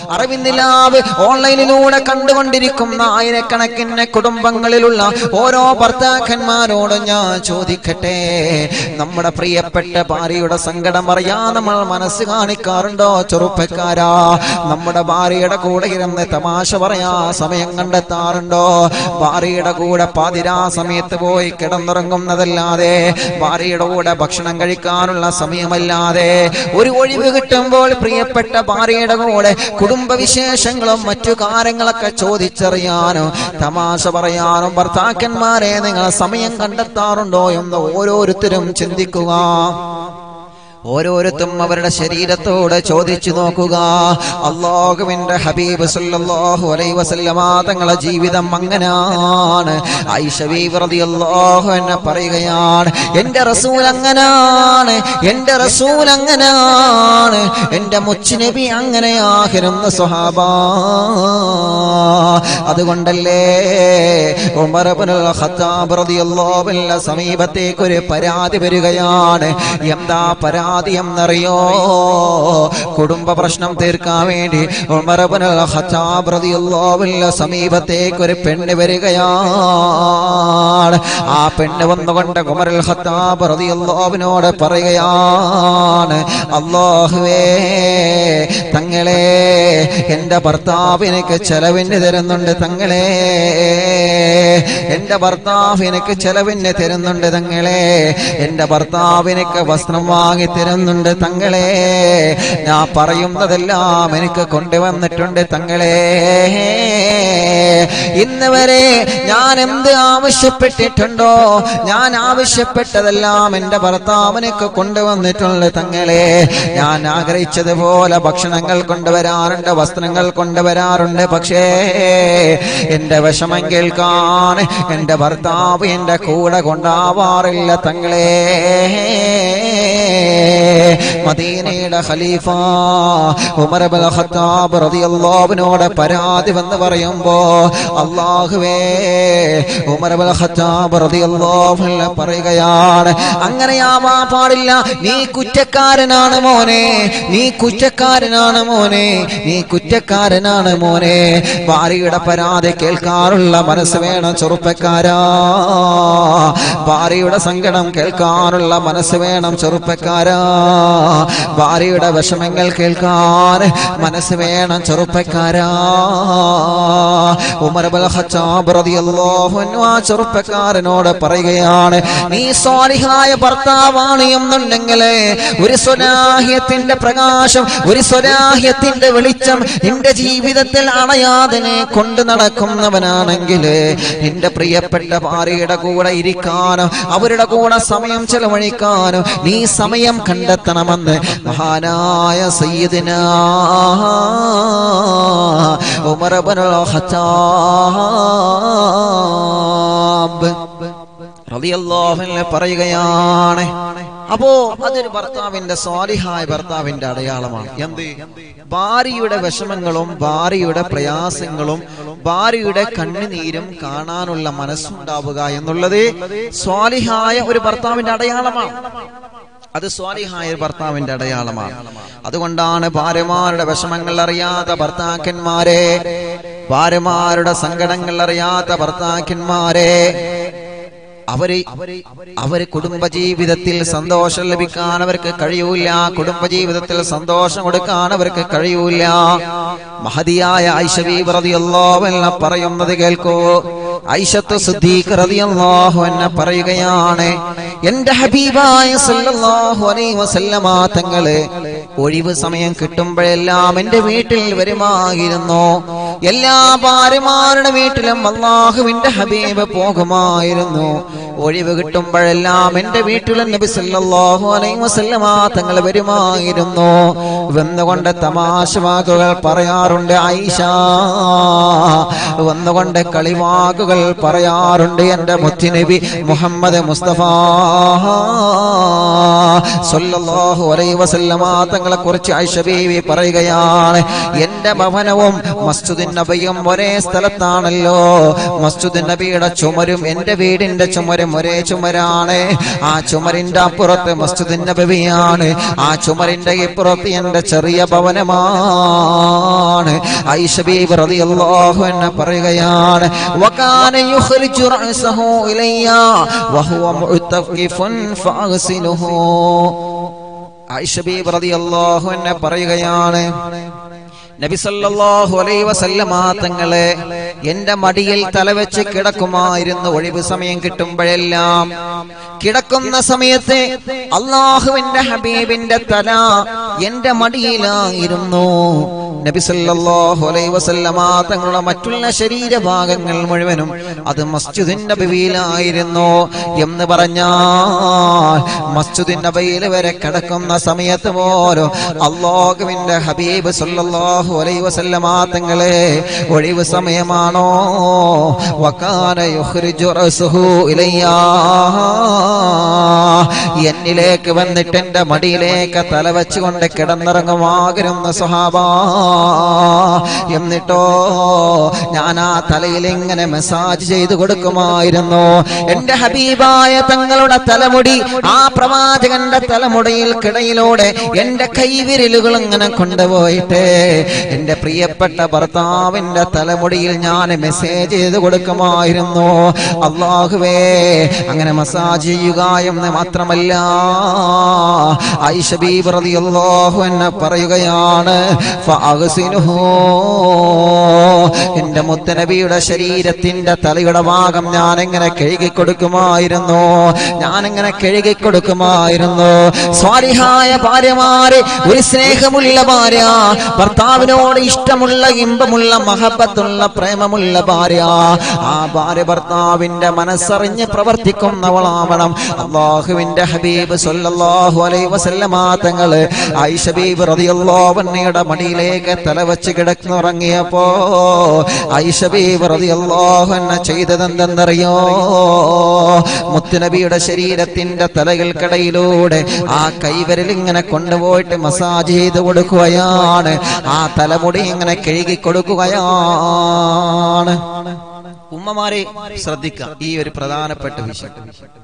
അറിവിന്ദിലാവ് ഓൺലൈനിലൂടെ കണ്ടുകൊണ്ടിരിക്കുന്ന ആയിരക്കണക്കിന് കുടുംബങ്ങളിലുള്ള ഓരോ ഭർത്താക്കന്മാരോട് ഞാൻ ചോദിക്കട്ടെ നമ്മുടെ പ്രിയപ്പെട്ട ഭാര്യയുടെ സങ്കടം അറിയാ നമ്മൾ മനസ്സ് കാണിക്കാറുണ്ടോ ചെറുപ്പക്കാരാ നമ്മുടെ ഭാര്യയുടെ കൂടെ ഇരുന്ന് തമാശ പറയാ സമയം കണ്ടെത്താറുണ്ടോ ഭാര്യയുടെ കൂടെ പാതിരാ സമയത്ത് പോയി കിടന്നുറങ്ങുന്നതല്ലാതെ ഭാര്യയുടെ കൂടെ ഭക്ഷണം കഴിക്കാനുള്ള സമയമല്ലാതെ ഒരു ഒഴിവ് കിട്ടുമ്പോൾ പ്രിയപ്പെട്ട ഭാര്യയുടെ കൂടെ കുടുംബ വിശേഷങ്ങളും മറ്റു കാര്യങ്ങളൊക്കെ ചോദിച്ചറിയാനും തമാശ പറയാനും ഭർത്താക്കന്മാരെ നിങ്ങൾ സമയം കണ്ടെത്താറുണ്ടോ എന്ന് ഓരോരുത്തരും ചിന്തിക്കുക ഓരോരുത്തും അവരുടെ ശരീരത്തോട് ചോദിച്ചു നോക്കുക അള്ളാഹുവിന്റെ ഹബീബ് സല്ലല്ലാഹു അലൈഹി വസല്ലമ തങ്ങളെ ജീവിതം അങ്ങനാണ് ആയിഷ ബീവി റളിയല്ലാഹു അൻഹ പറയുകയാണ് എൻ്റെ റസൂൽ അങ്ങനാണ് എൻ്റെ റസൂൽ അങ്ങനാണ് എൻ്റെ മുച്ചുനബി അങ്ങനെയായിരുന്നു സ്വഹാബ അതുകൊണ്ടല്ലേ ഉമർ ഇബ്നുൽ ഖത്താബ് റളിയല്ലാഹു അൻഹു സമീപത്തേക്ക് ഒരു പരാതി വരികയാണ് എന്താ പരാതി എന്നറിയോ കുടുംബ പ്രശ്നം തീർക്കാൻ വേണ്ടി ഉമർ ഇബ്നുൽ ഖത്താബ് റളിയല്ലാഹു അൻഹു സമീപത്തേക്ക് ഒരു പെണ്ണ് വരികയാണ് ആ പെണ്ണ് വന്നുകൊണ്ട് ഉമറുൽ ഖത്താബ് റളിയല്ലാഹുവിനോട് പറയുകയാണ് അല്ലാഹുവേ തങ്ങളെ എൻ്റെ ഭർത്താവ് എനിക്ക് ചെലവിന് തരുന്നുണ്ട് തങ്ങളെ എൻ്റെ ഭർത്താവ് എനിക്ക് ചെലവിന് തരുന്നുണ്ട് തങ്ങളെ എൻ്റെ ഭർത്താവ് എനിക്ക് വസ്ത്രം വാങ്ങി തരുന്നുണ്ട് തങ്ങളെ ഞാൻ പറയുന്നതെല്ലാം എനിക്ക് കൊണ്ടുവന്നിട്ടുണ്ട് തങ്ങളെ ഇന്ന് വരെ ഞാൻ എന്ത് ആവശ്യപ്പെട്ടിട്ടുണ്ടോ ഞാൻ ആവശ്യപ്പെട്ടതെല്ലാം എൻ്റെ ഭർത്താവിനൊക്കെ കൊണ്ടുവന്നിട്ടുണ്ട് തങ്ങളെ ഞാൻ ആഗ്രഹിച്ചതുപോലെ ഭക്ഷണങ്ങൾ കൊണ്ടുവരാറുണ്ട് വസ്ത്രങ്ങൾ കൊണ്ടുവരാറുണ്ട് പക്ഷേ എൻ്റെ വിഷമം കേൾക്കാൻ എൻ്റെ ഭർത്താവ് എൻ്റെ കൂടെ കൊണ്ടാവാറില്ല തങ്ങളെ മദീനയുടെ ഖലീഫ ഉമർ ഇബ്നുൽ ഖത്താബ് റളിയല്ലാഹുവിനോട് പരാതി വന്ന് പറയുമ്പോ അല്ലാഹുവേ ഉമർ ഇബ്നുൽ ഖത്താബ് റളിയല്ലാഹു അൻഹു പറയുകയാണ് അങ്ങനെയാവാൻ പാടില്ല നീ കുറ്റക്കാരനാണ് മോനെ നീ കുറ്റക്കാരനാണ് മോനെ നീ കുറ്റക്കാരനാണ് മോനെ ഭാര്യയുടെ പരാതി കേൾക്കാറുള്ള മനസ്സ് വേണം ചെറുപ്പക്കാരാ ഭാര്യയുടെ സങ്കടം കേൾക്കാനുള്ള മനസ്സ് വേണം ചെറുപ്പക്കാരാ ഭാര്യയുടെ വിഷമങ്ങൾ കേൾക്കാൻ മനസ്സ് വേണം ചെറുപ്പക്കാരാ ഉമർ ഇബ്നുൽ ഖത്താബ് റളിയല്ലാഹു അൻഹു ആ ചെറുപ്പക്കാരനോട് പറയുകയാണ് നീ സ്വാലിഹായ ഭർത്താവാണ് എന്നുണ്ടെങ്കിൽ ഒരു സ്വലാഹ്യത്തിന്റെ പ്രകാശം ഒരു സ്വലാഹ്യത്തിന്റെ വെളിച്ചം നിന്റെ ജീവിതത്തിൽ അണയാതെ നീ കൊണ്ടു നടക്കുന്നവനാണെങ്കിൽ നിന്റെ പ്രിയപ്പെട്ട ഭാര്യയുടെ കൂടെ ഇരിക്കാനും അവരുടെ കൂടെ സമയം ചെലവഴിക്കാനും നീ സമയം കണ്ടെത്തണമെന്ന് മഹാനായ സയ്യിദിന ഉമർ ഇബ്നുൽ ഖത്താബ് റളിയല്ലാഹു അൻഹു പറയുകയാണ് അപ്പോ അതൊരു ഭർത്താവിന്റെ സ്വാലിഹായ ഭർത്താവിന്റെ അടയാളമാണ് എന്ത് ഭാര്യയുടെ വിഷമങ്ങളും ഭാര്യയുടെ പ്രയാസങ്ങളും ഭാര്യയുടെ കണ്ണുനീരും കാണാനുള്ള മനസ്സുണ്ടാവുക എന്നുള്ളത് സ്വാലിഹായ ഒരു ഭർത്താവിന്റെ അടയാളമാണ് അത് സ്വാലിഹായ ഒരു ഭർത്താവിന്റെ അടയാളമാണ് അതുകൊണ്ടാണ് ഭാര്യമാരുടെ വിഷമങ്ങൾ അറിയാത്ത ഭർത്താക്കന്മാരെ ഭാര്യമാരുടെ സങ്കടങ്ങൾ അറിയാത്ത ഭർത്താക്കന്മാരെ അവര് അവര് കുടുംബജീവിതത്തിൽ സന്തോഷം ലഭിക്കാൻ അവർക്ക് കഴിയൂല കുടുംബജീവിതത്തിൽ സന്തോഷം കൊടുക്കാൻ അവർക്ക് കഴിയൂല മഹതിയായ ഐഷവി റളിയല്ലാഹു അൻഹ പറയുന്നത് കേൾക്കൂ ഐഷത്ത് സിദ്ദീഖ് റളിയല്ലാഹു അൻഹ പറയുകയാണ് എന്റെ ഹബീബായ സല്ലല്ലാഹു അലൈഹി വസല്ലമ തങ്ങള് ഒഴിവ് സമയം കിട്ടുമ്പോഴെല്ലാം എന്റെ വീട്ടിൽ വരുമായിരുന്നു എല്ലാ ഭാര്യമാരുടെ വീട്ടിലും അള്ളാഹുവിന്റെ ഹബീബ് പോകുമായിരുന്നു ഒഴിവ് കിട്ടുമ്പോഴെല്ലാം എന്റെ വീട്ടിൽ നബി സല്ലല്ലാഹു അലൈഹി വസല്ലമ തങ്ങൾ വരുമായിരുന്നു വന്നുകൊണ്ട് തമാശ വാക്കുകൾ പറയാറുണ്ട് ആയിഷ വന്നുകൊണ്ട് കളിവാക്കുകൾ പറയാറുണ്ട് എന്റെ മുത്തുനബി മുഹമ്മദ് മുസ്തഫ സല്ലല്ലാഹു അലൈഹി വസല്ലമ തങ്ങളെ കുറിച്ച് ആയിഷ ബീവി പറയുകയാണ് എന്റെ ഭവനവും മസ്ജിദുൻ നബിയും ഒരേ സ്ഥലത്താണല്ലോ മസ്ജിദ് നബിയുടെ ചുമരും എന്റെ വീടിന്റെ ചുമരും ഒരേ ചുമരാണ് ആ ചുമരിന്റെ അപ്പുറത്ത് മസ്ജിദ് നബിയാണ് ആ ചുമരിന്റെ ഇപ്പുറത്ത് എന്റെ ചെറിയ ഭവനമാണ് ഐഷബീബ് റളിയല്ലാഹു അൻഹ പറയുകയാണ് വകാന യുഖ്രിജു റഅസഹു ഇലയ്യ വഹുവ മുഅ്തഖിഫുൻ ഫഅഗ്സിലുഹു ഐഷബീബ് റളിയല്ലാഹു അൻഹ പറയുകയാണ് നബി സല്ലല്ലാഹു അലൈഹി വസല്ലമ തങ്ങളെ എന്റെ മടിയിൽ തലവെച്ച് കിടക്കുമായിരുന്നു ഒഴിവ് സമയം കിട്ടുമ്പോഴെല്ലാം കിടക്കുന്ന സമയത്ത് അള്ളാഹുവിന്റെ ഹബീബിന്റെ തല എന്റെ മടിയിലായിരുന്നു നബി സല്ലല്ലാഹു അലൈഹി വസല്ലമ തങ്ങളുടെ മറ്റുള്ള ശരീരഭാഗങ്ങൾ മുഴുവനും അത് മസ്ജിദിന്റെ നബിയിലായിരുന്നു എന്ന് പറഞ്ഞാൽ മസ്ജിദിന്റെ നബിയിൽ വരെ കിടക്കുന്ന സമയത്ത് പോലും അള്ളാഹുവിന്റെ ഹബീബ് സല്ലല്ലാഹു അലൈഹി വസല്ലമ തങ്ങളെ ഒഴിവ് സമയമാണോ വകാന യുഖ്രിജു റസുഹു ഇലയ്യാ എന്നിലേക്ക് വന്നിട്ട് എന്റെ മടിയിലേക്ക് തല വെച്ചുകൊണ്ട് കിടന്നിറങ്ങുമാകരുന്ന സ്വഹാബ എന്നിട്ടോ ഞാൻ ആ തലയിൽ ഇങ്ങനെ മെസ്സാജ് ചെയ്തു കൊടുക്കുമായിരുന്നു എന്റെ ഹബീബായ തങ്ങളുടെ തലമുടി ആ പ്രവാചകന്റെ തലമുടിയിൽ കിടയിലൂടെ എന്റെ കൈവിരലുകൾ ഇങ്ങനെ കൊണ്ടുപോയിട്ട് എന്റെ പ്രിയപ്പെട്ട ഭർത്താവിന്റെ തലമുടിയിൽ ഞാൻ മെസ്സേജ് ചെയ്ത് കൊടുക്കുമായിരുന്നു അള്ളാഹുവേ അങ്ങനെ മസാജ് ചെയ്യുക എന്ന് മാത്രമല്ല ഐഷബീബ് റളിയല്ലാഹു അൻഹ പറയുകയാണ് ഫഅഗ്സിനുഹു എന്റെ മുത്തനബിയുടെ ശരീരത്തിന്റെ തലയുടെ ഭാഗം ഞാൻ എങ്ങനെ കഴുകി കൊടുക്കുമായിരുന്നു ഞാൻ എങ്ങനെ കഴുകി കൊടുക്കുമായിരുന്നു സ്വാലിഹായ ഭാര്യമാര് ഒരു സ്നേഹമുള്ള ഭാര്യ ഭർത്താവിനോട് ഇഷ്ടമുള്ള ഇമ്പമുള്ള മഹബത്തുള്ള പ്രേമമുള്ള ഭാര്യ ആ ഭാര്യ ഭർത്താവിന്റെ മനസ്സറിഞ്ഞ് പ്രവർത്തിക്കുന്നവളാവണം അള്ളാഹുവിന്റെ ഹബീബ് സല്ലല്ലാഹു അലൈഹി വസല്ലമ തങ്ങള് ആയിഷ ബീബ് റളിയല്ലാഹു അൻഹയുടെ മടിയിലേക്ക് തലവെച്ച് കിടന്നുറങ്ങിയപ്പോ ആയിഷ ബീബ് റളിയല്ലാഹു അൻഹ ചെയ്തതെന്തെന്നറിയോ മുത്തുനബിയുടെ ശരീരത്തിന്റെ തലകൾക്കിടയിലൂടെ ആ കൈവരൽ ഇങ്ങനെ കൊണ്ടുപോയിട്ട് മസാജ് ചെയ്ത് കൊടുക്കുകയാണ് ആ തലമുടി ഇങ്ങനെ കഴുകി കൊടുക്കുകയാണ് ഉമ്മമാരെ ശ്രദ്ധിക്കാം ഈ ഒരു പ്രധാനപ്പെട്ട വിഷയം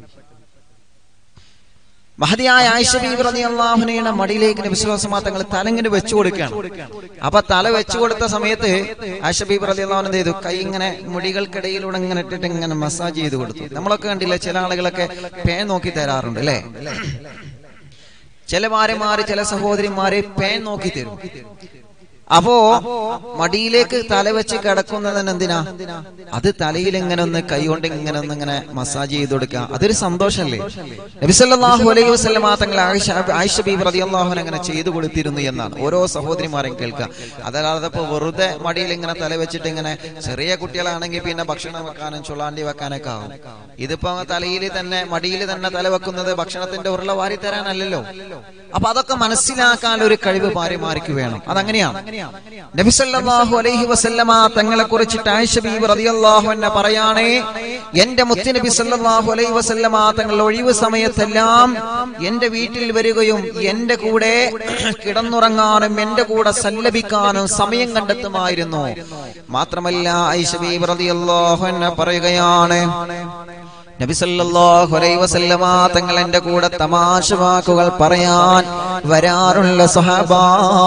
മഹതിയായ ആയിഷബീബ്രതിയുടെ മടിയിലേക്ക് വിശ്വാസമാ തങ്ങൾ തലങ്ങിന് വെച്ചു കൊടുക്കുകയാണ് അപ്പൊ തല വെച്ചു കൊടുത്ത സമയത്ത് ആയിഷബീബ് റതി അള്ളാഹുൻ എന്ത് ചെയ്തു കൈ ഇങ്ങനെ മുടികൾക്കിടയിലൂടെ ഇങ്ങനെ ഇട്ടിട്ട് ഇങ്ങനെ മസാജ് ചെയ്ത് കൊടുത്തു നമ്മളൊക്കെ കണ്ടില്ലേ ചില ആളുകളൊക്കെ പേൻ നോക്കി തരാറുണ്ട് അല്ലേ ചില ഭാര്യമാര് ചില സഹോദരിമാര് പേൻ നോക്കി തരും അപ്പോ മടിയിലേക്ക് തല വെച്ച് കിടക്കുന്നതിന് എന്തിനാ അത് തലയിൽ ഇങ്ങനെ ഒന്ന് കൈകൊണ്ട് ഇങ്ങനെ ഒന്ന് ഇങ്ങനെ മസാജ് ചെയ്ത് കൊടുക്കുക അതൊരു സന്തോഷമല്ലേ നബിസല്ലാഹു അലൈഹി വസ്ലം തങ്ങൾ ആയിഷ ബീബ് റളിയല്ലാഹു അൻഹ അങ്ങനെ ചെയ്തു കൊടുത്തിരുന്നു എന്നാണ് ഓരോ സഹോദരിമാരെയും കേൾക്കുക അതല്ലാതെ ഇപ്പൊ വെറുതെ മടിയിൽ ഇങ്ങനെ തല വെച്ചിട്ട് ഇങ്ങനെ ചെറിയ കുട്ടികളാണെങ്കിൽ പിന്നെ ഭക്ഷണം വെക്കാനും ചുള്ളാണ്ടി വെക്കാനൊക്കെ ആവും ഇതിപ്പോ തലയിൽ തന്നെ മടിയിൽ തന്നെ തല വെക്കുന്നത് ഭക്ഷണത്തിന്റെ ഉരുള വാരി തരാനല്ലല്ലോ അപ്പൊ അതൊക്കെ മനസ്സിലാക്കാൻ ഒരു കഴിവ് ഭാര്യമാർക്ക് വേണം അതങ്ങനെയാണ് നബിസല്ലാഹു അലൈഹി വസല്ലമ തങ്ങളെ കുറിച്ചിട്ട് ആയിഷ ബീബ് റളിയല്ലാഹു അൻഹ പറയാണേ എന്റെ മുത്തി നബി സല്ലല്ലാഹു അലൈഹി വസല്ലമ തങ്ങൾ ഒഴിവ് സമയത്തെല്ലാം എന്റെ വീട്ടിൽ വരികയും എന്റെ കൂടെ കിടന്നുറങ്ങാനും എന്റെ കൂടെ സല്ലപിക്കാനും സമയം കണ്ടെത്തുമായിരുന്നു മാത്രമല്ല ആയിഷ ബീബ് റളിയല്ലാഹു അൻഹ പറയുകയാണ് നബി സല്ലല്ലാഹു അലൈഹി വസല്ലമ തങ്ങൾ എന്റെ കൂടെ തമാശ വാക്കുകൾ പറയാൻ വരാറുള്ള സഹബാ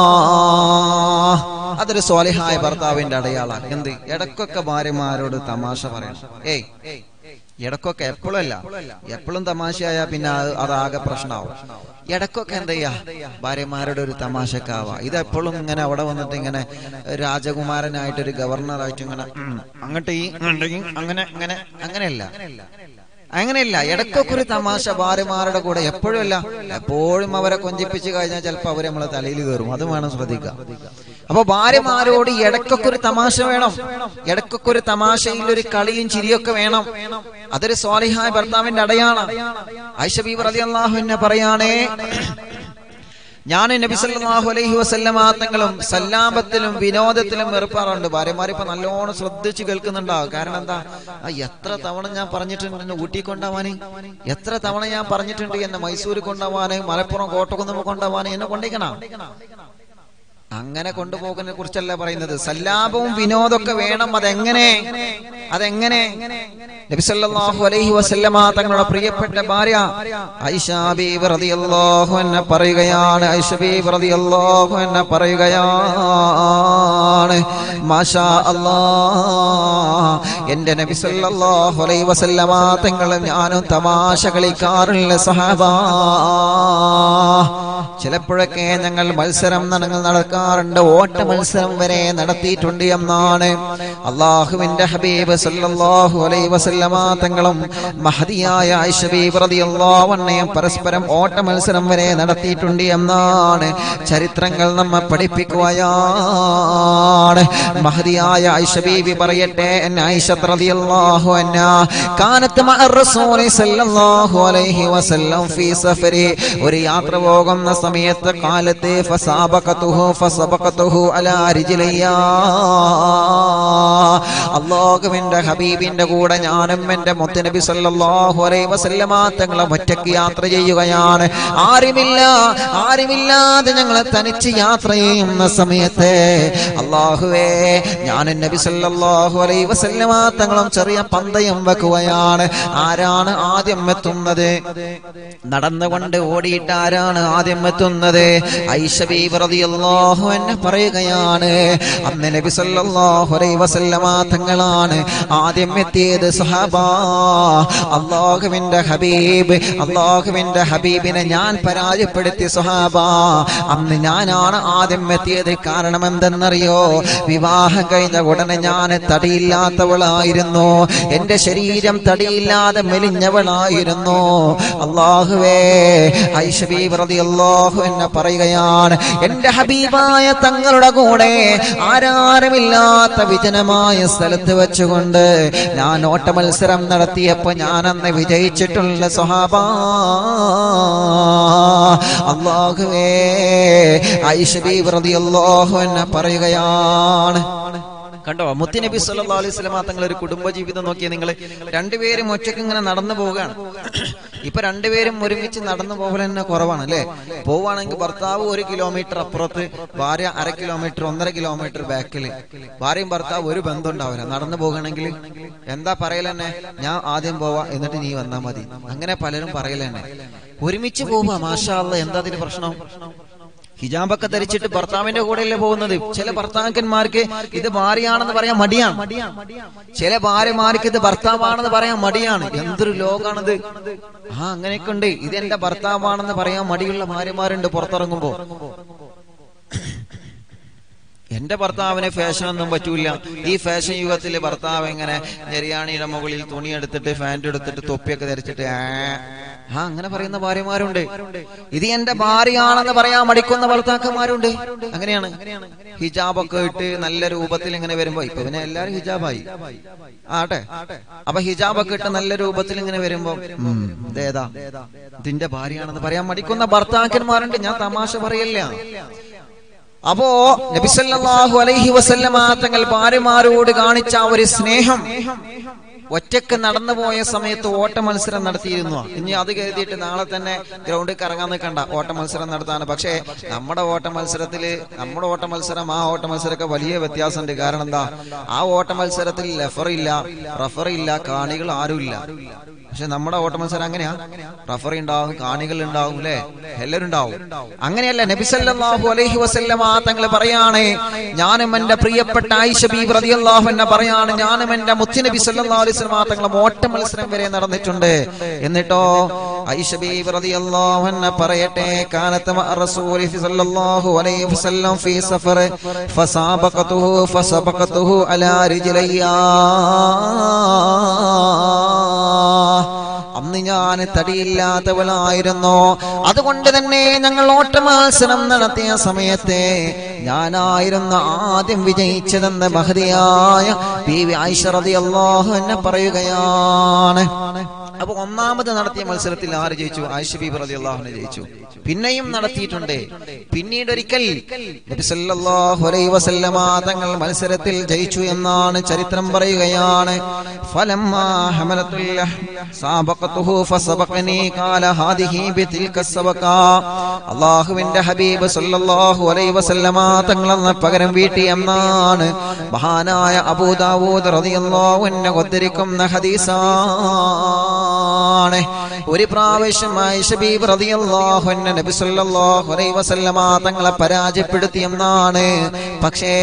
അതൊരു സ്വാലിഹായ ഭർത്താവിന്റെ അടയാളാണ് എന്ത് ഇടക്കൊക്കെ ഭാര്യമാരോട് തമാശ പറയണം ഏയ് ഇടക്കൊക്കെ എപ്പോഴല്ല എപ്പോഴും തമാശയായ പിന്നെ അത് അതാകെ പ്രശ്നമാവും ഇടക്കൊക്കെ എന്താ ചെയ്യാ ഭാര്യമാരുടെ ഒരു തമാശക്കാവാ ഇത് എപ്പോഴും ഇങ്ങനെ അവിടെ വന്നിട്ട് ഇങ്ങനെ രാജകുമാരനായിട്ട് ഒരു ഗവർണറായിട്ട് ഇങ്ങനെ ഉം, അങ്ങോട്ട് ഈ ഇങ്ങോട്ട് ഈ, അങ്ങനെ അങ്ങനെ അങ്ങനെയല്ല അങ്ങനെയല്ല ഇടക്കൊക്കെ ഒരു തമാശ ഭാര്യമാരുടെ കൂടെ എപ്പോഴും അല്ല എപ്പോഴും അവരെ കൊഞ്ചിപ്പിച്ച് കഴിഞ്ഞാൽ ചിലപ്പോൾ അവരെ നമ്മളെ തലയിൽ കയറും അത് വേണം ശ്രദ്ധിക്കുക അപ്പൊ ഭാര്യമാരോട് ഇടക്കൊക്കെ ഒരു തമാശ വേണം ഇടക്കൊക്കെ ഒരു തമാശയിൽ ഒരു കളിയും ചിരിയൊക്കെ വേണം അതൊരു സ്വാലിഹായ ഭർത്താവിന്റെ അടയാണ് ഐഷബീബ് റതി അള്ളാഹു എന്നെ പറയാണേ ഞാൻ നബി സല്ലല്ലാഹു അലൈഹി വസല്ലമ തങ്ങളും സല്ലാപത്തിലും വിനോദത്തിലും വെറുപ്പാറുണ്ട് ഭാര്യമാർ ഇപ്പൊ നല്ലോണം ശ്രദ്ധിച്ച് കേൾക്കുന്നുണ്ടാവും കാരണം എന്താ ആ, എത്ര തവണ ഞാൻ പറഞ്ഞിട്ടുണ്ട് എന്നെ ഊട്ടി കൊണ്ടുപോവാന് എത്ര തവണ ഞാൻ പറഞ്ഞിട്ടുണ്ട് എന്നെ മൈസൂർ കൊണ്ടുപോവാന് മലപ്പുറം കോട്ടക്കുന്ന് കൊണ്ടുപോവാന് എന്നെ കൊണ്ടേക്കണ അങ്ങനെ കൊണ്ടുപോകുന്നതിനെ കുറിച്ചല്ല പറയുന്നത് സല്ലാപവും വിനോദമൊക്കെ വേണം അതെങ്ങനെ അതെങ്ങനെ നബിസല്ലാഹു അലൈഹി വസല്ലമ തങ്ങളുടെ പ്രിയപ്പെട്ട ഭാര്യ ഐഷ ബീബി റളിയല്ലാഹു അൻഹ പറയുകയാണ് ഐഷ ബീബി റളിയല്ലാഹു അൻഹ പറയുകയാണ് മാഷാ അല്ലാഹ് എന്റെ നബി സല്ലല്ലാഹു അലൈഹി വസല്ലമ തങ്ങളും ഞാനും തമാശ കളിക്കാറുള്ള സഹാബാ ചിലപ്പോഴൊക്കെ ഞങ്ങൾ മത്സരം ഞങ്ങൾ നടക്കാറുണ്ട് ഓട്ട മത്സരം വരെ നടത്തിയിട്ടുണ്ട് എന്നാണ് അള്ളാഹുവിന്റെ ഹബീബ് സല്ലല്ലാഹു അലൈഹി വസല്ലമ തങ്ങളും മഹദിയായ ആയിഷ ബീബി റളിയല്ലാഹു അൻഹയും പരസ്പരം ഓട്ട മത്സരം വരെ നടത്തിയിട്ടുണ്ട് എന്നാണ് ചരിത്രങ്ങൾ നമ്മെ പഠിപ്പിക്കുകയാണ് മഹദിയായ ആയിഷ ബീബി പറയട്ടെ എന്നെ ആയിഷ റളിയല്ലാഹു അൻഹ കാനത്ത് മഅ റസൂലി സല്ലല്ലാഹു അലൈഹി വസല്ലം ഫീ സഫരി ഒരു യാത്ര പോകുന്ന സമയത്ത് കാലത്ത് ഫസാബഖതുഹു ഫസബഖതുഹു അലാ റിജ്ലിയാ അല്ലാഹുവിന്റെ ഹബീബിന്റെ കൂടെ ഞാനും എൻ്റെ മുത്തുനബി സല്ലല്ലാഹു അലൈഹി വസല്ലമ തങ്ങളെ ഒറ്റയ്ക്ക് യാത്ര ചെയ്യുകയാണ് ആരുമില്ല ആരുമില്ലാതെ ഞങ്ങൾ തനിച്ച് യാത്ര ചെയ്യുന്ന സമയത്ത് അള്ളാഹുവേ ഞാൻ നബി സല്ലല്ലാഹു അലൈഹി വസല്ലമ തങ്ങളും ചെറിയ പന്തയം വെക്കുകയാണ് ആരാണ് ആദ്യം എത്തുന്നത് നടന്നുകൊണ്ട് ഓടിയിട്ട് ആരാണ് ആദ്യം എത്തുന്നത് ഐഷ ബീബി റളിയല്ലാഹു അൻഹ പറയുകയാണ് അന്ന് നബി സല്ലല്ലാഹു അലൈഹി വസല്ലമ തങ്ങളാണ് ആദ്യം എത്തിയത് സഹാബാ അള്ളാഹുവിന്റെ ഹബീബ് അള്ളാഹുവിന്റെ ഹബീബിനെ ഞാൻ പരാജയപ്പെടുത്തി സഹാബാ അന്ന് ഞാനാണ് ആദ്യം എത്തിയത് കാരണം എന്തെന്നറിയോ വിവാഹം കഴിഞ്ഞ ഉടനെ ഞാൻ തടിയില്ലാത്തവളായിരുന്നു എന്റെ ശരീരം തടിയില്ലാതെ മെലിഞ്ഞവളായിരുന്നു അള്ളാഹുവേ ഐഷബീബ് റളിയല്ലാഹു എന്നെ പറയുകയാണ് എന്റെ ഹബീബായ തങ്ങളുടെ കൂടെ ആരാരുമില്ലാത്ത വിജനമായ സ്ഥലത്ത് വെച്ചുകൊണ്ട് ഞാൻ ഓട്ട മത്സരം നടത്തിയപ്പോ ഞാൻ അന്ന് വിജയിച്ചിട്ടുള്ള സ്വഹാബ അള്ളാഹുവേ ഐഷബീബ് റളിയല്ലാഹു എന്നെ പറയുകയാണ് കണ്ടോ മുത്തുനബി സല്ലല്ലാഹു അലൈഹി വസല്ലമ തങ്ങൾ ഒരു കുടുംബ ജീവിതം നോക്കിയ നിങ്ങൾ രണ്ടുപേരും ഒറ്റയ്ക്ക് ഇങ്ങനെ നടന്നു പോവുകയാണ് ഇപ്പൊ രണ്ടുപേരും ഒരുമിച്ച് നടന്നു പോകൽ തന്നെ കുറവാണ് അല്ലേ പോവുകയാണെങ്കിൽ ഭർത്താവ് ഒരു കിലോമീറ്റർ അപ്പുറത്ത് ഭാര്യ അര കിലോമീറ്റർ ഒന്നര കിലോമീറ്റർ ബാക്കിൽ ഭാര്യയും ഭർത്താവ് ഒരു ബന്ധം ഉണ്ടാവില്ല നടന്നു പോകുകയാണെങ്കിൽ എന്താ പറയലെന്നെ ഞാൻ ആദ്യം പോവാ എന്നിട്ട് നീ വന്നാ മതി അങ്ങനെ പലരും പറയലെന്നെ ഒരുമിച്ച് പോവാ മാഷാ അല്ലാ എന്താ അതിന് പ്രശ്നം ഹിജാബൊക്കെ ധരിച്ചിട്ട് ഭർത്താവിന്റെ കൂടെയല്ലേ പോകുന്നത് ചില ഭർത്താക്കന്മാർക്ക് ഇത് ഭാര്യയാണെന്ന് പറയാൻ മടിയാണ് ചില ഭാര്യമാർക്ക് ഇത് ഭർത്താവാണെന്ന് പറയാൻ മടിയാണ് എന്തൊരു ലോകാണിത് ആ അങ്ങനെയൊക്കെ ഉണ്ട് ഇത് എന്റെ ഭർത്താവാണെന്ന് പറയാൻ മടിയുള്ള ഭാര്യമാരുണ്ട് പുറത്തിറങ്ങുമ്പോ എന്റെ ഭർത്താവിന് ഫാഷൻ ഒന്നും പറ്റൂല ഈ ഫാഷൻ യുഗത്തിൽ ഭർത്താവ് ഇങ്ങനെ നെരിയാണിയുടെ മുകളിൽ തുണി എടുത്തിട്ട് ഫാൻറ് എടുത്തിട്ട് തൊപ്പിയൊക്കെ ധരിച്ചിട്ട് ആ ആ അങ്ങനെ പറയുന്ന ഭാര്യമാരുണ്ട് ഇത് എന്റെ ഭാര്യയാണെന്ന് പറയാൻ മടിക്കുന്ന ഭർത്താക്കന്മാരുണ്ട് അങ്ങനെയാണ് ഹിജാബൊക്കെ ഇട്ട് നല്ല രൂപത്തിൽ ഇങ്ങനെ വരുമ്പോ ഇപ്പൊ പിന്നെ എല്ലാരും ഹിജാബായി ആട്ടെ അപ്പൊ ഹിജാബൊക്കെ ഇട്ട് നല്ല രൂപത്തിൽ ഇങ്ങനെ വരുമ്പോ ഉം, ഇതേതാ ഇതിന്റെ ഭാര്യയാണെന്ന് പറയാൻ മടിക്കുന്ന ഭർത്താക്കന്മാരുണ്ട് ഞാൻ തമാശ പറയല്ല അപ്പോ നബിസല്ലാഹു അലൈഹി വസല്ലമ തങ്ങൾ ഭാര്യമാരോട് കാണിച്ച ആ ഒരു സ്നേഹം ഒറ്റക്ക് നടന്നു പോയ സമയത്ത് ഓട്ട മത്സരം നടത്തിയിരുന്നു ഇനി അത് കരുതിയിട്ട് നാളെ തന്നെ ഗ്രൗണ്ടിൽ കറങ്ങാൻ നിൽക്കണ്ട ഓട്ട മത്സരം നടത്താണ് പക്ഷേ നമ്മുടെ ഓട്ട മത്സരത്തില് നമ്മുടെ ഓട്ട മത്സരം ആ ഓട്ട മത്സരമൊക്കെ വലിയ വ്യത്യാസമുണ്ട് കാരണം എന്താ ആ ഓട്ട മത്സരത്തിൽ റഫർ ഇല്ല റഫർ ഇല്ല കാണികൾ ആരുമില്ല പക്ഷെ നമ്മുടെ ഓട്ട മത്സരം അങ്ങനെയാ റഫറി ഉണ്ടാവും കാണികൾ ഉണ്ടാവും അല്ലെ എല്ലാവരും ഉണ്ടാവും അങ്ങനെയല്ല നബിസല്ലാഹു അലൈഹി വസല്ലമ തങ്ങൾ പറയാണ് ഞാനും എന്റെ പ്രിയപ്പെട്ട ആയിഷ ബീബി റളിയല്ലാഹു അൻഹ പറയാണ് ഞാനും എന്റെ മുത്തുനബി സല്ലല്ലാഹു അലൈഹി വസല്ലമ തങ്ങൾ ഓട്ട മത്സരം വരെ നടന്നിട്ടുണ്ട് എന്നിട്ടോ ആയിഷ ബീബി റളിയല്ലാഹു അൻഹ പറയട്ടെ കാനത്ത് മഅ റസൂലി സല്ലല്ലാഹു അലൈഹി വസല്ലം ഫീ സഫർ ഫസാബഖതുഹു ഫസബഖതുഹു അലാ റിജ്ലയ്യാ അന്ന് ഞാൻ തടിയില്ലാത്തവളായിരുന്നു അതുകൊണ്ട് തന്നെ ഞങ്ങൾ ഓട്ടമത്സരം നടത്തിയ സമയത്ത് ഞാനായിരുന്നു ആദ്യം വിജയിച്ചതെന്ന് മഹതിയായ പി വി ആയിഷ റളിയല്ലാഹു എന്നെ പറയുകയാണ് അപ്പൊ ഒന്നാമത് നടത്തിയ മത്സരത്തിൽ ആര് ജയിച്ചു ആയിഷ ബീബി റളിയല്ലാഹുവിനെ ജയിച്ചു പിന്നെയും നടത്തിയിട്ടുണ്ട് പിന്നീട് ഒരിക്കൽ നബി സല്ലല്ലാഹു അലൈഹി വസല്ലമ തങ്ങൾ മത്സരത്തിൽ ജയിച്ചു എന്നാണ് ചരിത്രം പറയുകയാണ് فلما حملت اللحم سابقته فسبقني قال هذه بتلك السبقة അള്ളാഹുവിന്റെ ഹബീബ് സല്ലല്ലാഹു അലൈഹി വസല്ലമ തങ്ങളെന്ന പകരം വീട്ടി എന്നാണ് മഹാനായ അബൂദാവൂദ് റളിയല്ലാഹു അൻഹു ഉദ്ധരിക്കുന്ന ഹദീസാണ് ഒരു പ്രാവശ്യം ആയിഷ ബീബി റളിയല്ലാഹു അൻഹ നബി സല്ലല്ലാഹു അലൈഹി വസല്ലമ തങ്ങളെ പരാജയപ്പെടുത്തി എന്നാണ് പക്ഷേ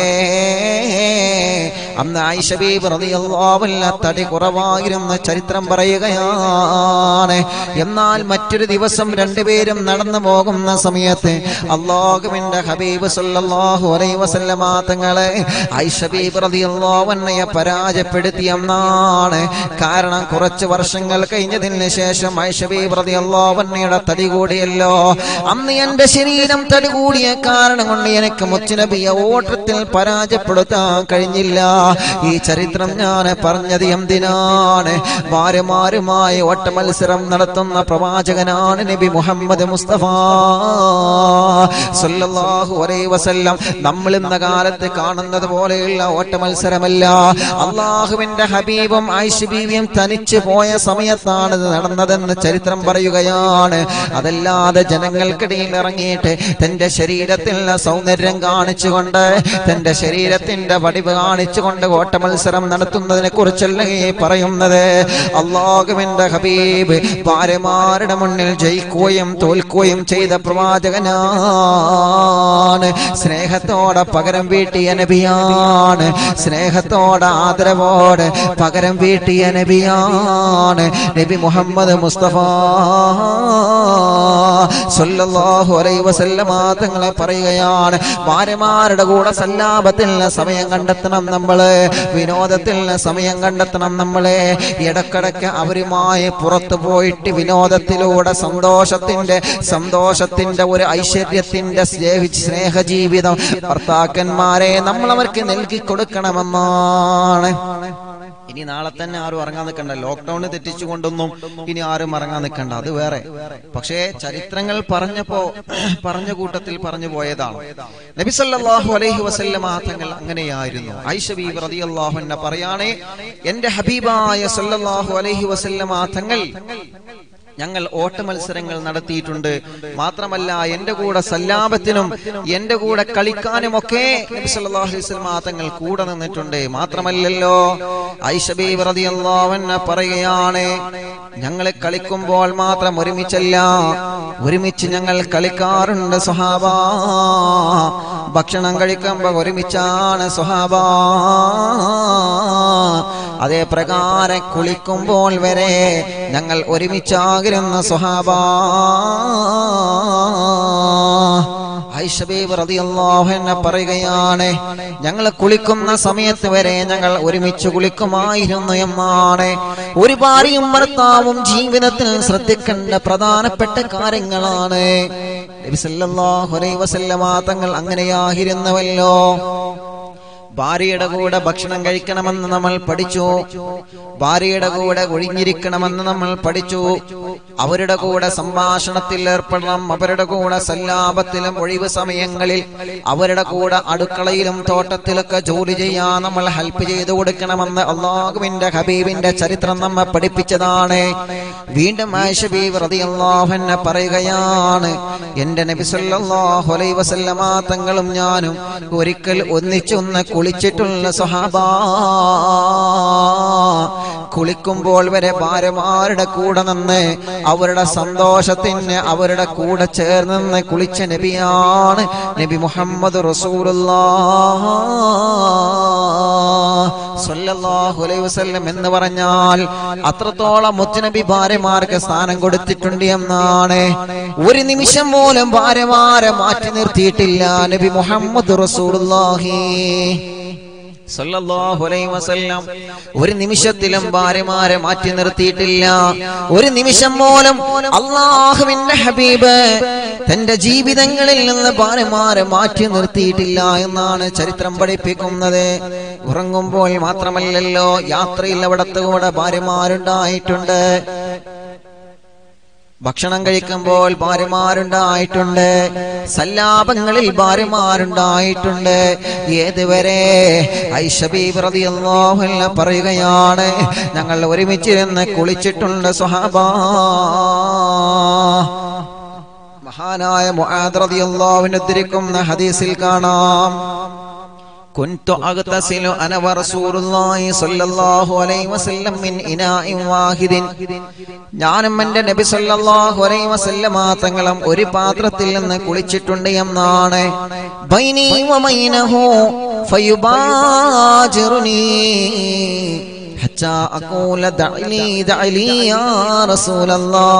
അന്ന് ആയിഷ ബീബി റളിയല്ലാഹു അൻഹ തടി കുറവായിരുന്ന ചരിത്രം പറയുകയാണ് എന്നാൽ മറ്റൊരു ദിവസം രണ്ടുപേരും നടന്നു പോകുന്ന സമയത്ത് അള്ളാഹുവിന്റെ ഹബീബ് സല്ലല്ലാഹു അലൈഹി വസല്ലമ തങ്ങളെ ആയിഷ ബീബി റളിയല്ലാഹു അൻഹയെ പരാജയപ്പെടുത്തി എന്നാണ് കാരണം കുറച്ച് വർഷങ്ങൾ കഴിഞ്ഞതിന് ശേഷം ആയിഷ ബീബി റളിയല്ലാഹു അൻഹയുടെ തടി കൂടിയല്ലോ അന്ന് എന്റെ ശരീരം തടി കൂടിയ കാരണം കൊണ്ട് എനിക്ക് മുച്ചുനബിയെ ഓട്ടത്തിൽ പരാജയപ്പെടുത്താൻ കഴിഞ്ഞില്ല ഈ ചരിത്രം ഞാൻ പറഞ്ഞത് എന്തിനാണ് ഭാര്യമാരുമായി ഓട്ട മത്സരം നടത്തുന്ന പ്രവാചകനാണ് നബി മുഹമ്മദ് മുസ്തഫ സല്ലല്ലാഹു അലൈഹി വസല്ലം നമ്മൾ ഇന്ന കാലത്ത് കാണുന്നത് പോലെയുള്ള ഓട്ട മത്സരമല്ല അള്ളാഹുവിന്റെ ഹബീബും ആയിഷ ബീവിയും തനിച്ചു പോയ സമയത്താണ് ഇത് നടന്നതെന്ന് ചരിത്രം പറയുകയാണ് അതല്ലാതെ ജനങ്ങൾക്കിടയിൽ ഇറങ്ങിയിട്ട് തന്റെ ശരീരത്തിലുള്ള സൗന്ദര്യം കാണിച്ചുകൊണ്ട് തന്റെ ശരീരത്തിന്റെ വടിവ് കാണിച്ചുകൊണ്ട് ഓട്ട മത്സരം നടത്തുന്നതിനെ കുറിച്ചല്ല ഈ പറയുന്നത് അള്ളാഹുവിന്റെ ഹബീബ് ഭാര്യമാരുടെ മുന്നിൽ ജയിക്കുകയും തോൽക്കുകയും ചെയ്ത പ്രവാചകനാണ് സ്നേഹത്തോടെ പകരം വീട്ടിയ നബിയാണ് സ്നേഹത്തോടെ ആദരവോടെ പകരം വീട്ടിയ നബിയാണ് നബി മുഹമ്മദ് മുസ്തഫ സല്ലല്ലാഹു അലൈഹി വസല്ലമ തങ്ങളെ പറയുകയാണ് ഭാര്യമാരുടെ കൂടെ സല്ലാപത്തിൽ സമയം കണ്ടെത്തണം നമ്മള് വിനോദത്തിൽ സമയം കണ്ടെത്തണം നമ്മളെ ഇടക്കിടക്ക് അവരുമായി പുറത്തു പോയിട്ട് വിനോദത്തിലൂടെ സന്തോഷത്തിന്റെ സന്തോഷത്തിന്റെ ഒരു ഐശ്വര്യത്തിന്റെ സ്നേഹ സ്നേഹജീവിതം ഭർത്താക്കന്മാരെ നമ്മൾ അവർക്ക് നൽകി കൊടുക്കണമെന്നാണ് ഇനി നാളെ തന്നെ ആരും ഇറങ്ങാൻ നിൽക്കണ്ട ലോക്ക്ഡൌൺ തെറ്റിച്ചുകൊണ്ടൊന്നും ഇനി ആരും ഇറങ്ങാൻ നിൽക്കണ്ട അത് വേറെ പക്ഷേ ചരിത്രങ്ങൾ പറഞ്ഞപ്പോ പറഞ്ഞ കൂട്ടത്തിൽ പറഞ്ഞു പോയതാണ് നബി സല്ലല്ലാഹു അലൈഹി വസല്ലമ തങ്ങൾ അങ്ങനെയായിരുന്നു ഐഷ ബീബി റളിയല്ലാഹു അൻഹ പറയാണേ എന്റെ ഹബീബായ സല്ലല്ലാഹു അലൈഹി വസല്ലമ തങ്ങൾ ഞങ്ങൾ ഓട്ട മത്സരങ്ങൾ നടത്തിയിട്ടുണ്ട് മാത്രമല്ല എന്റെ കൂടെ സല്ലാപത്തിനും എന്റെ കൂടെ കളിക്കാനും ഒക്കെ നബി സല്ലല്ലാഹു അലൈഹി വസല്ലമ തങ്ങൾ കൂടെ നിന്നിട്ടുണ്ട് മാത്രമല്ലല്ലോ ഐഷ ബീബി റളിയല്ലാഹു അൻഹ പറയുകയാണ് ഞങ്ങൾ കളിക്കുമ്പോൾ മാത്രം ഒരുമിച്ചല്ല ഒരുമിച്ച് ഞങ്ങൾ കളിക്കാറുണ്ട് സുഹാബ ഭക്ഷണം കഴിക്കുമ്പോൾ ഒരുമിച്ചാണ് സുഹാബ അതേ പ്രകാരം കുളിക്കുമ്പോൾ വരെ ഞങ്ങൾ ഒരുമിച്ചാകിരുന്ന സുഹാബ ഐഷബീബ് റളിയല്ലാഹു അൻഹ പറയുകയാണ് ഞങ്ങൾ കുളിക്കുന്ന സമയത്ത് വരെ ഞങ്ങൾ ഒരുമിച്ച് കുളിക്കുമായിരുന്നു എന്നാണ് ഒരു ഭാര്യയും ഭർത്താവും ജീവിതത്തിൽ ശ്രദ്ധിക്കേണ്ട പ്രധാനപ്പെട്ട കാര്യങ്ങളാണ് നബി സല്ലല്ലാഹു അലൈഹി വസല്ലമ തങ്ങൾ അങ്ങനെയായിരുന്നുവല്ലോ ഭാര്യയുടെ കൂടെ ഭക്ഷണം കഴിക്കണമെന്ന് നമ്മൾ പഠിച്ചു ഭാര്യയുടെ കൂടെ ഒഴിഞ്ഞിരിക്കണമെന്ന് നമ്മൾ പഠിച്ചു അവരുടെ കൂടെ സംഭാഷണത്തിൽ ഏർപ്പെടണം അവരുടെ കൂടെ സല്ലാപത്തിലും ഒഴിവ് സമയങ്ങളിൽ അവരുടെ കൂടെ അടുക്കളയിലും തോട്ടത്തിലൊക്കെ ജോലി ചെയ്യാൻ നമ്മൾ ഹെൽപ്പ് ചെയ്തു കൊടുക്കണമെന്ന് അള്ളാഹുവിന്റെ ഹബീബിന്റെ ചരിത്രം നമ്മെ പഠിപ്പിച്ചതാണ് വീണ്ടും ആയിഷ ബീവി റളിയല്ലാഹു അൻഹ പറയുകയാണ് എന്റെ നബി സല്ലല്ലാഹു അലൈഹി വസല്ലമ തങ്ങളും ഞാനും ഒരിക്കൽ ഒന്നിച്ചൊന്ന് കുളിച്ചിട്ടുള്ള സ്വഹാബ കുളിക്കുമ്പോൾ വരെ ഭാര്യമാരുടെ കൂടെ നിന്ന് അവരുടെ സന്തോഷത്തിന് അവരുടെ കൂടെ ചേർന്ന് നിന്ന് കുളിച്ച നബിയാണ് നബി മുഹമ്മദ് റസൂലുള്ളാഹു അലൈഹി വസല്ലം എന്ന് പറഞ്ഞാൽ അത്രത്തോളം മുത്തുനബി ഭാര്യമാർക്ക് സ്ഥാനം കൊടുത്തിട്ടുണ്ട് എന്നാണ് ഒരു നിമിഷം പോലും ഭാര്യമാരെ മാറ്റി നിർത്തിയിട്ടില്ല നബി മുഹമ്മദ് റസൂലുള്ളാഹി സല്ലല്ലാഹു അലൈഹി വസല്ലം ഒരു നിമിഷത്തിലും ഭാര്യമാരെ മാറ്റി നിർത്തിയിട്ടില്ല ഒരു നിമിഷം പോലും അള്ളാഹുവിന്റെ ഹബീബ് തന്റെ ജീവിതങ്ങളിൽ നിന്ന് ഭാര്യമാരെ മാറ്റി നിർത്തിയിട്ടില്ല എന്നാണ് ചരിത്രം പഠിപ്പിക്കുന്നത് ഉറങ്ങുമ്പോൾ മാത്രമല്ലല്ലോ യാത്രയിൽ അവിടത്തെ കൂടെ ഭാര്യമാരുണ്ടായിട്ടുണ്ട് ഭക്ഷണം കഴിക്കുമ്പോൾ ഭാര്യമാരുണ്ടായിട്ടുണ്ട് സല്ലാപങ്ങളിൽ ഭാര്യമാരുണ്ടായിട്ടുണ്ട് ഏതുവരെ ഐഷബീബ് റളിയല്ലാഹു അൻഹ പറയുകയാണ് ഞങ്ങൾ ഒരുമിച്ചിരുന്ന് കുളിച്ചിട്ടുണ്ട് സ്വഹാബ മഹാനായ മുആദ് റളിയല്ലാഹു അൻഹു ഉദ്ധരിക്കുന്ന ഹദീസിൽ കാണാം كنت أغتسل أنا ورسول الله صلى الله عليه وسلم من إناء واحد ഞാനും എന്റെ നബി സല്ലല്ലാഹു അലൈഹി വസല്ലമ തങ്ങളും ഒരു പാത്രത്തിൽ നിന്ന് കുളിച്ചിട്ടുണ്ട് എന്നാണ് ബൈനി വബൈനഹു ഫയുബാജിറുനി حتى أقول دع لي دع لي يا رسول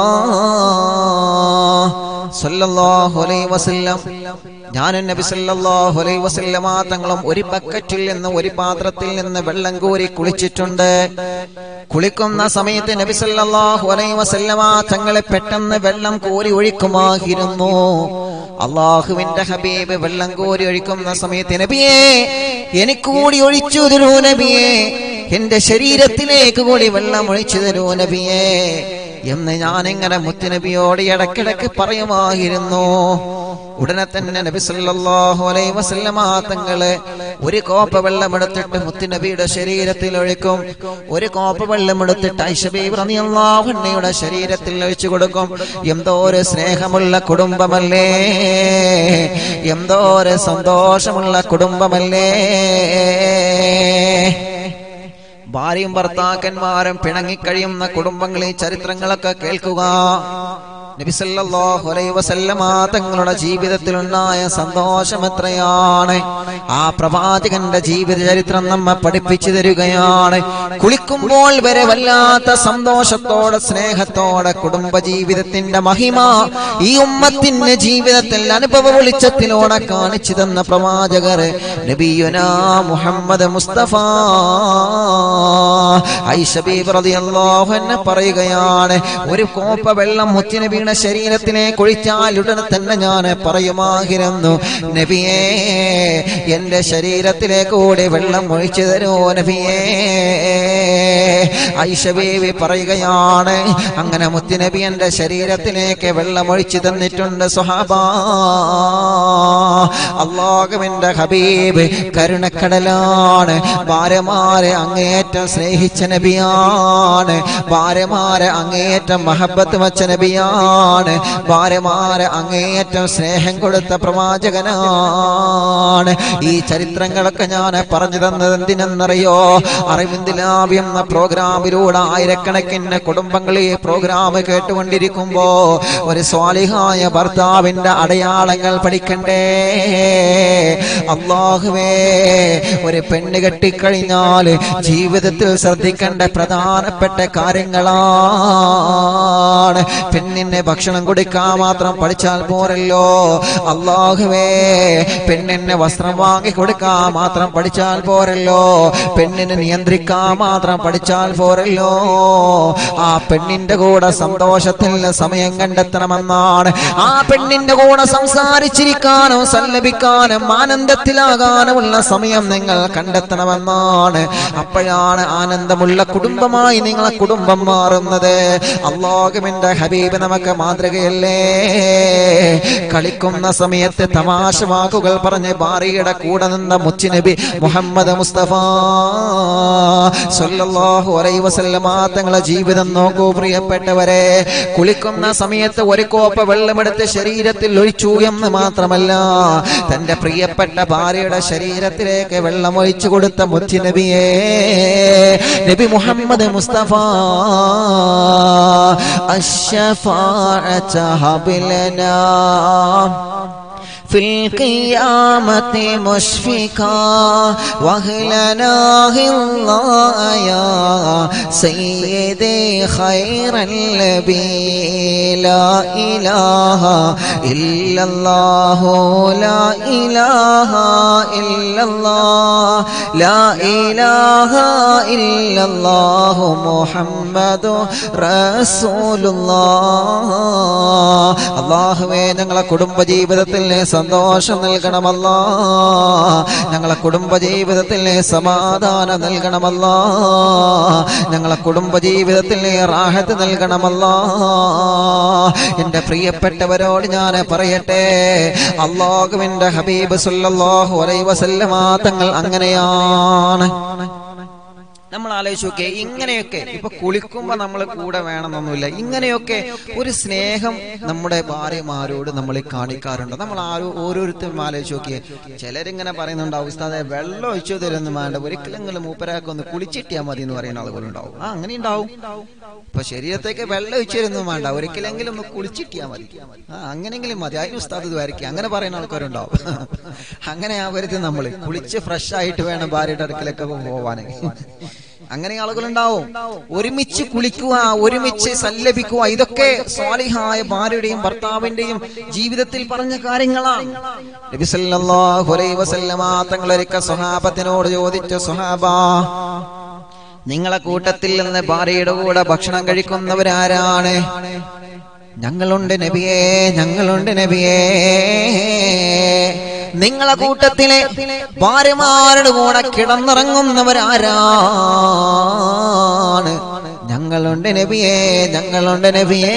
الله സല്ലല്ലാഹു അലൈഹി വസല്ലം ഞാൻ നബി സല്ലല്ലാഹു അലൈഹി വസല്ലമ തങ്ങളും ഒരു ബക്കറ്റിൽ നിന്ന് ഒരു പാത്രത്തിൽ നിന്ന് വെള്ളം കോരി കുളിച്ചിട്ടുണ്ട് കുളിക്കുന്ന സമയത്ത് നബി സല്ലല്ലാഹു അലൈഹി വസല്ലമ തങ്ങളെ പെട്ടെന്ന് വെള്ളം കോരി ഒഴിക്കുമായിരുന്നു അള്ളാഹുവിന്റെ ഹബീബ് വെള്ളം കോരി ഒഴിക്കുന്ന സമയത്ത് നബിയേ എനിക്ക് കൂടി ഒഴിച്ചു തരൂ നബിയേ എന്റെ ശരീരത്തിലേക്ക് കൂടി വെള്ളം ഒഴിച്ചു തരൂ നബിയേ എന്ന് ഞാനിങ്ങനെ മുത്തുനബിയോട് ഇടക്കിടക്ക് പറയുമായിരുന്നു ഉടനെ തന്നെ നബി സല്ലല്ലാഹു അലൈഹി വസല്ലമ തങ്ങള് ഒരു കോപ്പ വെള്ളം എടുത്തിട്ട് മുത്തുനബിയുടെ ശരീരത്തിൽ ഒഴിക്കും ഒരു കോപ്പ വെള്ളം എടുത്തിട്ട് ഐഷബീബ് റളിയല്ലാഹു അൻഹയുടെ ശരീരത്തിൽ ഒഴിച്ചു കൊടുക്കും എന്തോ ഒരു സ്നേഹമുള്ള കുടുംബമല്ലേ എന്തോ ഒരു സന്തോഷമുള്ള കുടുംബമല്ലേ ഭാര്യയും ഭർത്താക്കന്മാരും പിണങ്ങിക്കഴിയുന്ന കുടുംബങ്ങളിൽ ചരിത്രങ്ങളൊക്കെ കേൾക്കുക നബിസല്ലാഹു അലൈഹി വസല്ലമ തങ്ങളുടെ ജീവിതത്തിലുണ്ടായ സന്തോഷം എത്രയാണ് ആ പ്രവാചകന്റെ ജീവിത ചരിത്രം നമ്മെ പഠിപ്പിച്ചു തരികയാണ് കുളിക്കുമ്പോൾ വരെ വല്ലാത്ത സന്തോഷത്തോടെ സ്നേഹത്തോടെ കുടുംബ ജീവിതത്തിന്റെ മഹിമ ഈ ഉമ്മത്തിന്റെ ജീവിതത്തിൽ അനുഭവ വെളിച്ചത്തിലൂടെ കാണിച്ചു തന്ന പ്രവാചകർ നബിയുന മുഹമ്മദ് മുസ്തഫ ഐഷബീബ് റളിയല്ലാഹു അൻഹ പറയുകയാണ് ഒരു കോപ്പ വെള്ളം മുത്തുനബിയുടെ ശരീരത്തിനെ കൊഴിച്ചാൽ ഉടനെ തന്നെ ഞാൻ പറയുമായിരുന്നു നബിയേ എന്റെ ശരീരത്തിലെ കൂടി വെള്ളം ഒഴിച്ചു തരൂ നബിയേ ഐഷബീബി പറയുകയാണ് അങ്ങനെ മുത്തുനബി എന്റെ ശരീരത്തിലേക്ക് വെള്ളം ഒഴിച്ചു തന്നിട്ടുണ്ട് സുഹാബ അള്ളാഹുവിന്റെ ഹബീബ് കരുണക്കടലാണ് ഭാര്യമാരെ അങ്ങേയറ്റം സ്നേഹിച്ച നബിയാണ് ഭാര്യമാരെ അങ്ങേയറ്റം മഹബത്ത് വച്ച നബിയാണ് ഭാര്യമാരെ അങ്ങേയറ്റം സ്നേഹം കൊടുത്ത പ്രവാചകനാണ് ഈ ചരിത്രങ്ങളൊക്കെ ഞാൻ പറഞ്ഞു തന്നത് എന്തിനെന്നറിയോ അറിവിന്ദിലാവി എന്ന പ്രോഗ്രാമിലൂടെ ആയിരക്കണക്കിന് കുടുംബങ്ങൾ ഈ പ്രോഗ്രാം കേട്ടുകൊണ്ടിരിക്കുമ്പോ ഒരു സ്വാലിഹായ ഭർത്താവിന്റെ അടയാളങ്ങൾ പഠിക്കണ്ടേ അള്ളാഹുവേ ഒരു പെണ്ണ് കെട്ടിക്കഴിഞ്ഞാൽ ജീവിതത്തിൽ ശ്രദ്ധിക്കേണ്ട പ്രധാനപ്പെട്ട കാര്യങ്ങളാണ് പെണ്ണിനെ ഭക്ഷണം കൊടുക്കാൻ മാത്രം പഠിച്ചാൽ പോരല്ലോ അള്ളാഹുവേ പെണ്ണിന് വസ്ത്രം വാങ്ങി കൊടുക്കാൻ മാത്രം പഠിച്ചാൽ പോരല്ലോ പെണ്ണിനെ നിയന്ത്രിക്കാൻ മാത്രം പഠിച്ചാൽ പോരല്ലോ ആ പെണ്ണിന്റെ കൂടെ സന്തോഷത്തിൽ സമയം കണ്ടെത്തണമെന്നാണ് ആ പെണ്ണിന്റെ കൂടെ സംസാരിച്ചിരിക്കാനും സല്ലപിക്കാനും ആനന്ദത്തിലാകാനുമുള്ള സമയം നിങ്ങൾ കണ്ടെത്തണമെന്നാണ് അപ്പോഴാണ് ആനന്ദമുള്ള കുടുംബമായി നിങ്ങളെ കുടുംബം മാറുന്നത് അള്ളാഹുവിന്റെ ഹബീബ് നമുക്ക് മാതൃകയല്ലേ കളിക്കുന്ന സമയത്ത് തമാശ വാക്കുകൾ പറഞ്ഞ് ഭാര്യയുടെ കൂടെ നിന്ന മുച്ചുനബി മുഹമ്മദ് മുസ്തഫ സല്ലല്ലാഹു അലൈഹി വസല്ലമ തങ്ങളെ ജീവിതം നോക്കൂ പ്രിയപ്പെട്ടവരെ കുളിക്കുന്ന സമയത്ത് ഒരു കോപ്പ വെള്ളമെടുത്ത് ശരീരത്തിൽ ഒഴിച്ചു എന്ന് മാത്രമല്ല തന്റെ പ്രിയപ്പെട്ട ഭാര്യയുടെ ശരീരത്തിലേക്ക് വെള്ളം ഒഴിച്ചു കൊടുത്ത മുത്തുനബിയെ നബി മുഹമ്മദ് മുസ്തഫ الشفاعة هب لنا في القيامة مشفقا وهلنا الله يا سيدي خير النبي لا إله إلا الله لا إله إلا الله لا إله إلا الله محمد رسول الله അള്ളാഹുവേ ഞങ്ങളെ കുടുംബ ജീവിതത്തിൽ സന്തോഷം നൽകണമല്ല ഞങ്ങളെ കുടുംബ ജീവിതത്തിൽ സമാധാനം നൽകണമല്ല ഞങ്ങളെ കുടുംബ ജീവിതത്തിൽ റാഹത്ത് നൽകണമല്ല എൻ്റെ പ്രിയപ്പെട്ടവരോട് ഞാൻ പറയട്ടെ അള്ളാഹുവിൻ്റെ ഹബീബ് സല്ലല്ലാഹു അലൈഹി വസല്ലമ തങ്ങൾ അങ്ങനെയാണ് നമ്മൾ ആലോചിച്ച് നോക്കിയേ ഇങ്ങനെയൊക്കെ ഇപ്പൊ കുളിക്കുമ്പോ നമ്മൾ കൂടെ വേണമെന്നൊന്നുമില്ല ഇങ്ങനെയൊക്കെ ഒരു സ്നേഹം നമ്മുടെ ഭാര്യമാരോട് നമ്മൾ കാണിക്കാറുണ്ട് നമ്മൾ ആരോ ഓരോരുത്തരും ആലോചിച്ച് നോക്കിയേ ചിലരിങ്ങനെ പറയുന്നുണ്ട് ഉസ്താദെ വെള്ളം ഒഴിച്ചു തരുന്നു വേണ്ട ഒരിക്കലെങ്കിലും മൂപ്പരാക്ക് ഒന്ന് കുളിച്ചിട്ടിയാൽ മതി എന്ന് പറയുന്ന ആളുകളുണ്ടാവും ആ അങ്ങനെ ഉണ്ടാവും ഇപ്പൊ ശരീരത്തേക്ക് വെള്ളം ഒഴിച്ചു തരുന്നു വേണ്ട ഒരിക്കലെങ്കിലും ഒന്ന് കുളിച്ചിട്ടിയാൽ മതി ആ അങ്ങനെങ്കിലും മതി അതിന് ഉസ്താദ് ഇത് വരയ്ക്കുക അങ്ങനെ പറയുന്ന ആൾക്കാരുണ്ടാവും അങ്ങനെ ആവരുത് നമ്മൾ കുളിച്ച് ഫ്രഷ് ആയിട്ട് വേണം ഭാര്യയുടെ അടുക്കലൊക്കെ പോവാന് അങ്ങനെ ആളുകളുണ്ടാവും ഒരുമിച്ച് കുളിക്കുക ഒരുമിച്ച് സല്ലപിക്കുക ഇതൊക്കെ സ്വാലിഹായ ഭാര്യയുടെയും ഭർത്താവിന്റെയും ജീവിതത്തിൽ പറഞ്ഞ കാര്യങ്ങളാണ് നബി സല്ലല്ലാഹു അലൈഹി വസല്ലമ തങ്ങളൊരിക്കൽ സ്വഹാബത്തിനോട് ചോദിച്ചു സ്വഹാബ നിങ്ങളെ കൂട്ടത്തിൽ നിന്ന് ഭാര്യയുടെ കൂടെ ഭക്ഷണം കഴിക്കുന്നവരാരാണ് ഞങ്ങളുണ്ട് നബിയേ ഞങ്ങളുണ്ട് നബിയേ നിങ്ങളെ കൂട്ടത്തിലെ ഭാര്യമാരുടെ കൂടെ കിടന്നിറങ്ങുന്നവരാരാണ് ഞങ്ങളുണ്ട് നബിയേ ഞങ്ങളുണ്ട് നബിയേ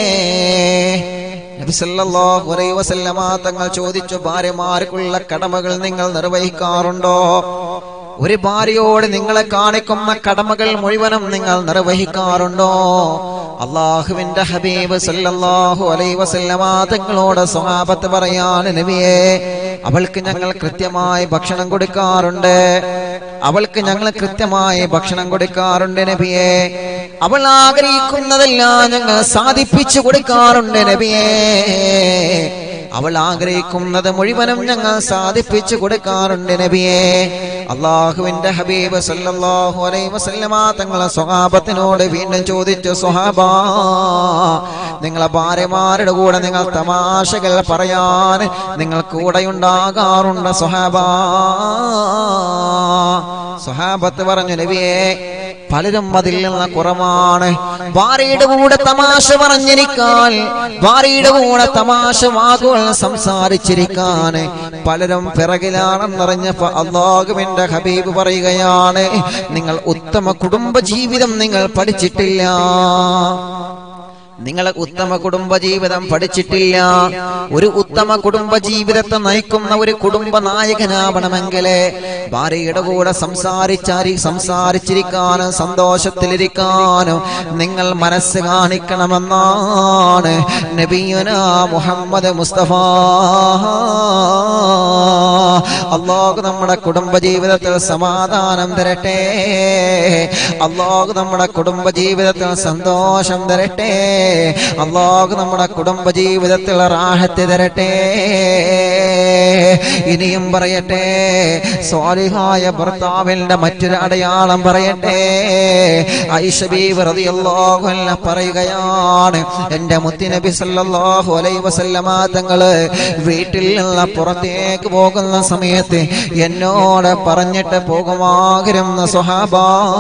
നബി സല്ലല്ലാഹു അലൈഹി വസല്ലമ തങ്ങൾ ചോദിച്ചു ഭാര്യമാർക്കുള്ള കടമകൾ നിങ്ങൾ നിർവഹിക്കാറുണ്ടോ ഒരു ഭാര്യയോട് നിങ്ങളെ കാണിക്കുന്ന കടമകൾ മുഴുവനും നിങ്ങൾ നിർവഹിക്കാറുണ്ടോ അള്ളാഹുവിന്റെ ഹബീബ് സല്ലല്ലാഹു അലൈഹി വസല്ലമ തങ്ങളോട് സ്വഹാബത്ത് പറയാണ് നബിയെ അവൾക്ക് ഞങ്ങൾ കൃത്യമായി ഭക്ഷണം കൊടുക്കാറുണ്ട് അവൾക്ക് ഞങ്ങൾ കൃത്യമായി ഭക്ഷണം കൊടുക്കാറുണ്ട് നബിയെ അവൾ ആഗ്രഹിക്കുന്നതെല്ലാം ഞങ്ങൾ സാധിപ്പിച്ചു കൊടുക്കാറുണ്ട് നബിയെ അവൾ ആഗ്രഹിക്കുന്നത് മുഴുവനും ഞങ്ങൾ സാധിപ്പിച്ചു കൊടുക്കാറുണ്ട് നബിയെ അള്ളാഹുവിന്റെ ഹബീബ് സല്ലല്ലാഹു അലൈഹി വസല്ലമ തങ്ങളെ സ്വഹാബത്തിനോട് വീണ്ടും ചോദിച്ചു സ്വഹാബ നിങ്ങളെ ഭാര്യമാരുടെ കൂടെ നിങ്ങൾ തമാശകൾ പറയാൻ നിങ്ങൾ കൂടെയുണ്ടാകാറുണ്ട് സ്വഹാബ സ്വഹാബത്ത് പറഞ്ഞു നബിയെ പലരും അതിൽ നിന്ന് കുറവാണ് ഭാര്യയുടെ കൂടെ തമാശ പറഞ്ഞിരിക്കാൻ ഭാര്യയുടെ കൂടെ തമാശ വാക്കുകൾ സംസാരിച്ചിരിക്കാൻ പലരും പിറകിലാണെന്നറിഞ്ഞപ്പോ അള്ളാഹുവിന്റെ ഹബീബ് പറയുകയാണ് നിങ്ങൾ ഉത്തമ കുടുംബ ജീവിതം നിങ്ങൾ പഠിച്ചിട്ടില്ല നിങ്ങൾ ഉത്തമ കുടുംബ ജീവിതം പഠിച്ചിട്ടില്ല ഒരു ഉത്തമ കുടുംബ ജീവിതത്തെ നയിക്കുന്ന ഒരു കുടുംബ നായകനാവണമെങ്കിൽ ഭാര്യയുടെ കൂടെ സംസാരിച്ചാരി സംസാരിച്ചിരിക്കാനും സന്തോഷത്തിലിരിക്കാനും നിങ്ങൾ മനസ്സ് കാണിക്കണമെന്നാണ് നബിയുന മുഹമ്മദ് മുസ്തഫ അള്ളാഹു നമ്മുടെ കുടുംബ ജീവിതത്തിൽ സമാധാനം തരട്ടെ അള്ളാഹു നമ്മുടെ കുടുംബ ജീവിതത്തിൽ സന്തോഷം തരട്ടെ അള്ളാഹു നമ്മുടെ കുടുംബ ജീവിതത്തിൽ റാഹത്ത് തരട്ടെ ഇനിയും പറയട്ടെ സ്വാലിഹായ ഭർത്താവിന്റെ മറ്റൊരു അടയാളം പറയട്ടെ ഐഷബീബ് റളിയല്ലാഹു അൻഹ പറയുകയാണ് എൻ്റെ മുത്തുനബി സല്ലല്ലാഹു അലൈഹി വസല്ലമ തങ്ങള് വീട്ടിൽ നിന്ന് പുറത്തേക്ക് പോകുന്ന സമയത്ത് എന്നോട് പറഞ്ഞിട്ട് പോകുമാകരുന്ന സ്വഹാബ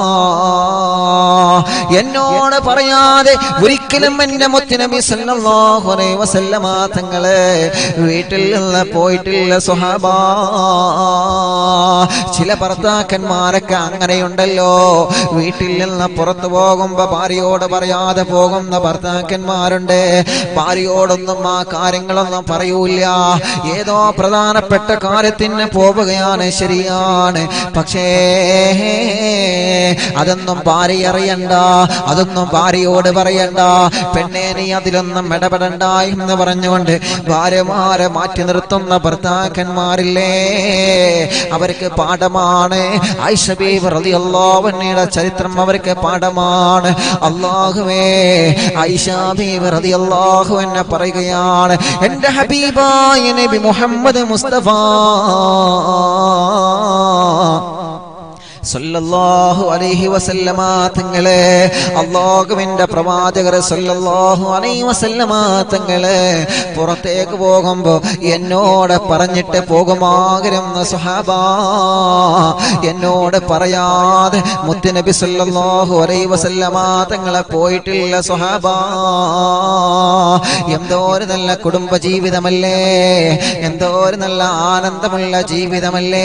എന്നോട് പറയാതെ ഒരിക്കലും എൻ്റെ മുത്തുനബി സല്ലല്ലാഹു അലൈഹി വസല്ലമ തങ്ങള് വീട്ടിൽ നിന്ന് പോയിട്ടില്ല സ്വഹാബ ചില ഭർത്താക്കന്മാരൊക്കെ അങ്ങനെയുണ്ടല്ലോ വീട്ടിൽ നിന്ന് പുറത്തു പോകുമ്പോ ഭാര്യയോട് പറയാതെ പോകുന്ന ഭർത്താക്കന്മാരുണ്ട് ഭാര്യയോടൊന്നും ആ കാര്യങ്ങളൊന്നും പറയൂല ഏതോ പ്രധാനപ്പെട്ട കാര്യത്തിന് പോവുകയാണ് ശരിയാണ് പക്ഷേ അതൊന്നും ഭാര്യ അറിയണ്ട അതൊന്നും ഭാര്യയോട് പറയണ്ട പെണ്ണെ നീ അതിലൊന്നും ഇടപെടണ്ട എന്ന് പറഞ്ഞുകൊണ്ട് ഭാര്യമാരെ മാറ്റി നിർത്തുന്ന ഭർത്താക്കന്മാരില്ലേ അവർക്ക് പാഠമാണ് ഐഷബീബ് റളിയല്ലാഹുവിന്റെ ചരിത്രം അവർക്ക് പാഠമാണ് അള്ളാഹുവേ ഐഷാബീബ് റളിയല്ലാഹു എന്നെ പറയുകയാണ് എൻ്റെ ഹബീബായ നബി മുഹമ്മദ് മുസ്തഫ സല്ലല്ലാഹു അലൈഹി വസല്ലമ തങ്ങളെ അള്ളാഹുവിന്റെ പ്രവാചകർ സല്ലല്ലാഹു അലൈഹി വസല്ലമ തങ്ങളെ പുറത്തേക്ക് പോകുമ്പോ എന്നോട് പറഞ്ഞിട്ട് പോകുമാകരുന്ന സുഹാബ എന്നോട് പറയാതെ മുത്തുനബി സല്ലല്ലാഹു അലൈഹി വസല്ലമ തങ്ങളെ പോയിട്ടില്ല സുഹാബ എന്തോ ഒരു നല്ല കുടുംബ ജീവിതമല്ലേ എന്തോ ഒരു നല്ല ആനന്ദമുള്ള ജീവിതമല്ലേ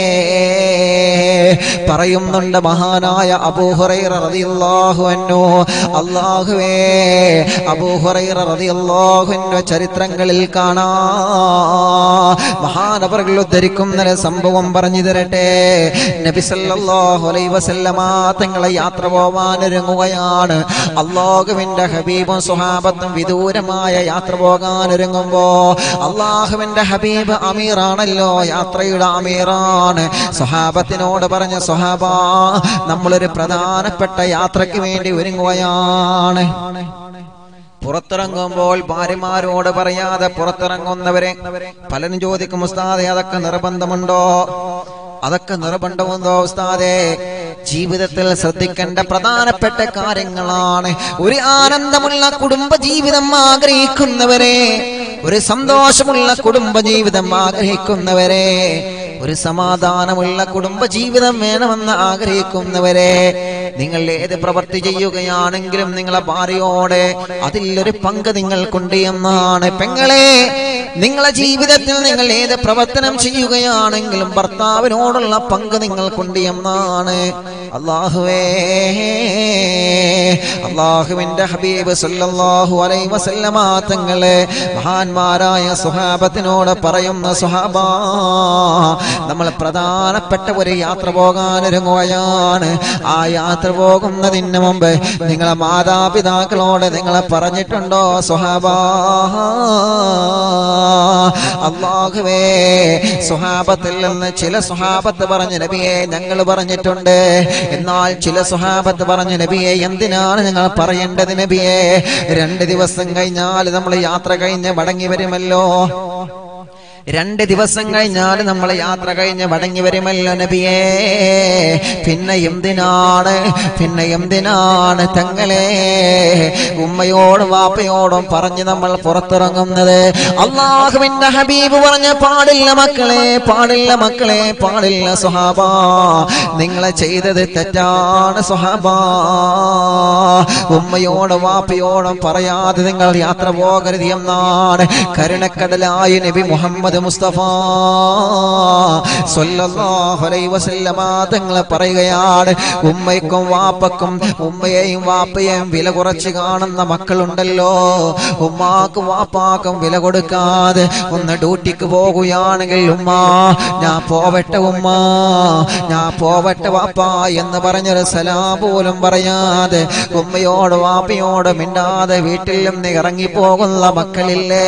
പറയുന്നുണ്ട് മഹാനായ അബൂഹുറൈറ റളിയല്ലാഹു അൻഹു അല്ലാഹുവേ അബൂഹുറൈറ റളിയല്ലാഹു അൻഹു ചരിത്രങ്ങളിൽ കാണാ മഹാനവറുകൾ ഉദ്ധരിക്കുന്ന ഒരു സംഭവം പറഞ്ഞു തരട്ടെ നബി സല്ലല്ലാഹു അലൈഹി വസല്ലമ തങ്ങളെ യാത്ര പോവാൻ ഒരുങ്ങുകയാണ് അള്ളാഹുവിന്റെ ഹബീബും സുഹാബത്തും വിദൂരമായ യാത്ര പോകാൻ ഒരുങ്ങുമ്പോ അള്ളാഹുവിന്റെ ഹബീബ് അമീറാണല്ലോ യാത്രയുടെ അമീറാണ് സുഹാബത്തിനോട് പറഞ്ഞ സുഹാബ നമ്മളൊരു പ്രധാനപ്പെട്ട യാത്രയ്ക്ക് വേണ്ടി ഒരുങ്ങുകയാണ് പുറത്തിറങ്ങുമ്പോൾ ഭാര്യമാരോട് പറയാതെ പുറത്തിറങ്ങുന്നവരെ പലരും ചോദിക്കും ഉസ്താദെ അതൊക്കെ നിർബന്ധമുണ്ടോ അതൊക്കെ നിർബന്ധമുണ്ടോ ഉസ്താദെ ജീവിതത്തിൽ ശ്രദ്ധിക്കേണ്ട പ്രധാനപ്പെട്ട കാര്യങ്ങളാണ് ഒരു ആനന്ദമുള്ള കുടുംബ ജീവിതം ആഗ്രഹിക്കുന്നവരെ ഒരു സന്തോഷമുള്ള കുടുംബ ജീവിതം ആഗ്രഹിക്കുന്നവരെ ഒരു സമാധാനമുള്ള കുടുംബ ജീവിതം വേണമെന്ന് ആഗ്രഹിക്കുന്നവരെ നിങ്ങൾ ഏത് പ്രവൃത്തി ചെയ്യുകയാണെങ്കിലും നിങ്ങളെ ഭാര്യയോടെ അതിലൊരു പങ്ക് നിങ്ങൾക്കുണ്ട് എന്നാണ് പെങ്ങളെ നിങ്ങളെ ജീവിതത്തിൽ നിങ്ങൾ ഏത് പ്രവർത്തനം ചെയ്യുകയാണെങ്കിലും ഭർത്താവിനോടുള്ള പങ്ക് നിങ്ങൾക്കുണ്ട് എന്നാണ് അള്ളാഹുവേ അള്ളാഹുവിന്റെ ഹബീബ് സല്ലല്ലാഹു അലൈഹി വസല്ലമ തങ്ങളെ മഹാന്മാരായ സുഹാബത്തിനോട് പറയുന്ന സുഹാബ നമ്മൾ പ്രധാനപ്പെട്ട ഒരു യാത്ര പോകാൻ ഒരുങ്ങുകയാണ് ആ യാത്ര പോകുന്നതിന് മുമ്പ് നിങ്ങളെ മാതാപിതാക്കളോട് നിങ്ങളെ പറഞ്ഞിട്ടുണ്ടോ സുഹാബ അള്ളാഹുവേ സുഹാബത്തിൽ നിന്ന് ചില സുഹാബത്ത് പറഞ്ഞ നബിയെ ഞങ്ങൾ പറഞ്ഞിട്ടുണ്ട് എന്നാൽ ചില സുഹാബത്ത് പറഞ്ഞ നബിയെ എന്തിനാണ് ഞങ്ങൾ പറയേണ്ടത് നബിയെ രണ്ട് ദിവസം കഴിഞ്ഞാൽ നമ്മൾ യാത്ര കഴിഞ്ഞ് മടങ്ങി വരുമല്ലോ രണ്ട് ദിവസം കഴിഞ്ഞാൽ നമ്മൾ യാത്ര കഴിഞ്ഞ് മടങ്ങി വരുമല്ലോ നബിയേ പിന്നെ എന്തിനാണ് പിന്നെ എന്തിനാണ് തങ്ങളെ ഉമ്മയോടും വാപ്പയോടും പറഞ്ഞ് നമ്മൾ പുറത്തിറങ്ങുന്നത് അള്ളാഹുവിന്റെ ഹബീബ് പറഞ്ഞ പാടില്ല മക്കളെ പാടില്ല മക്കളെ പാടില്ല സുഹാബ നിങ്ങളെ ചെയ്തത് തെറ്റാണ് സുഹാബ ഉമ്മയോടും വാപ്പയോടും പറയാതെ നിങ്ങൾ യാത്ര പോകരുത് എന്നാണ് കരുണക്കടലായ നബി മുഹമ്മദ് മുസ്തഫ സ്വല്ലല്ലാഹു അലൈഹി വസല്ലമ തങ്ങൾ പറയുകയാണ് ഉമ്മയ്ക്കും വാപ്പക്കും ഉമ്മയെയും വാപ്പയെയും വില കുറച്ച് കാണുന്ന മക്കളുണ്ടല്ലോ ഉമ്മാക്കും വാപ്പാക്കും വില കൊടുക്കാതെ ഒന്ന് ഡ്യൂട്ടിക്ക് പോകുകയാണെങ്കിൽ ഉമ്മ ഞാൻ പോവട്ടെ ഉമ്മ ഞാൻ പോവട്ടെ വാപ്പ എന്ന് പറഞ്ഞൊരു സലാം പോലും പറയാതെ ഉമ്മയോട് വാപ്പയോട് മിണ്ടാതെ വീട്ടിൽ നിന്ന് ഇറങ്ങിപ്പോകുന്ന മക്കളില്ലേ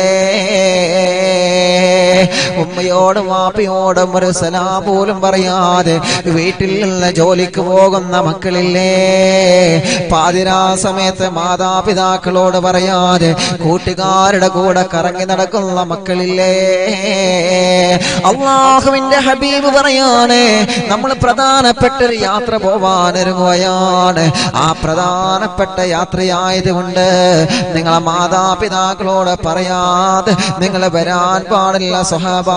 ഉമ്മയോടും വാപ്പയോടും ഒരു സലാം പോലും പറയാതെ വീട്ടിൽ നിന്ന് ജോലിക്ക് പോകുന്ന മക്കളില്ലേ പാതിരാ സമയത്ത് മാതാപിതാക്കളോട് പറയാതെ കൂട്ടുകാരുടെ കൂടെ കറങ്ങി നടക്കുന്ന മക്കളില്ലേ അള്ളാഹുവിന്റെ ഹബീബ് പറയാണ് നമ്മൾ പ്രധാനപ്പെട്ട ഒരു യാത്ര പോവാനൊരുങ്ങുകയാണ് ആ പ്രധാനപ്പെട്ട യാത്രയായതുകൊണ്ട് നിങ്ങളെ മാതാപിതാക്കളോട് പറയാതെ നിങ്ങൾ വരാൻ പാടില്ല സ്വഹാബാ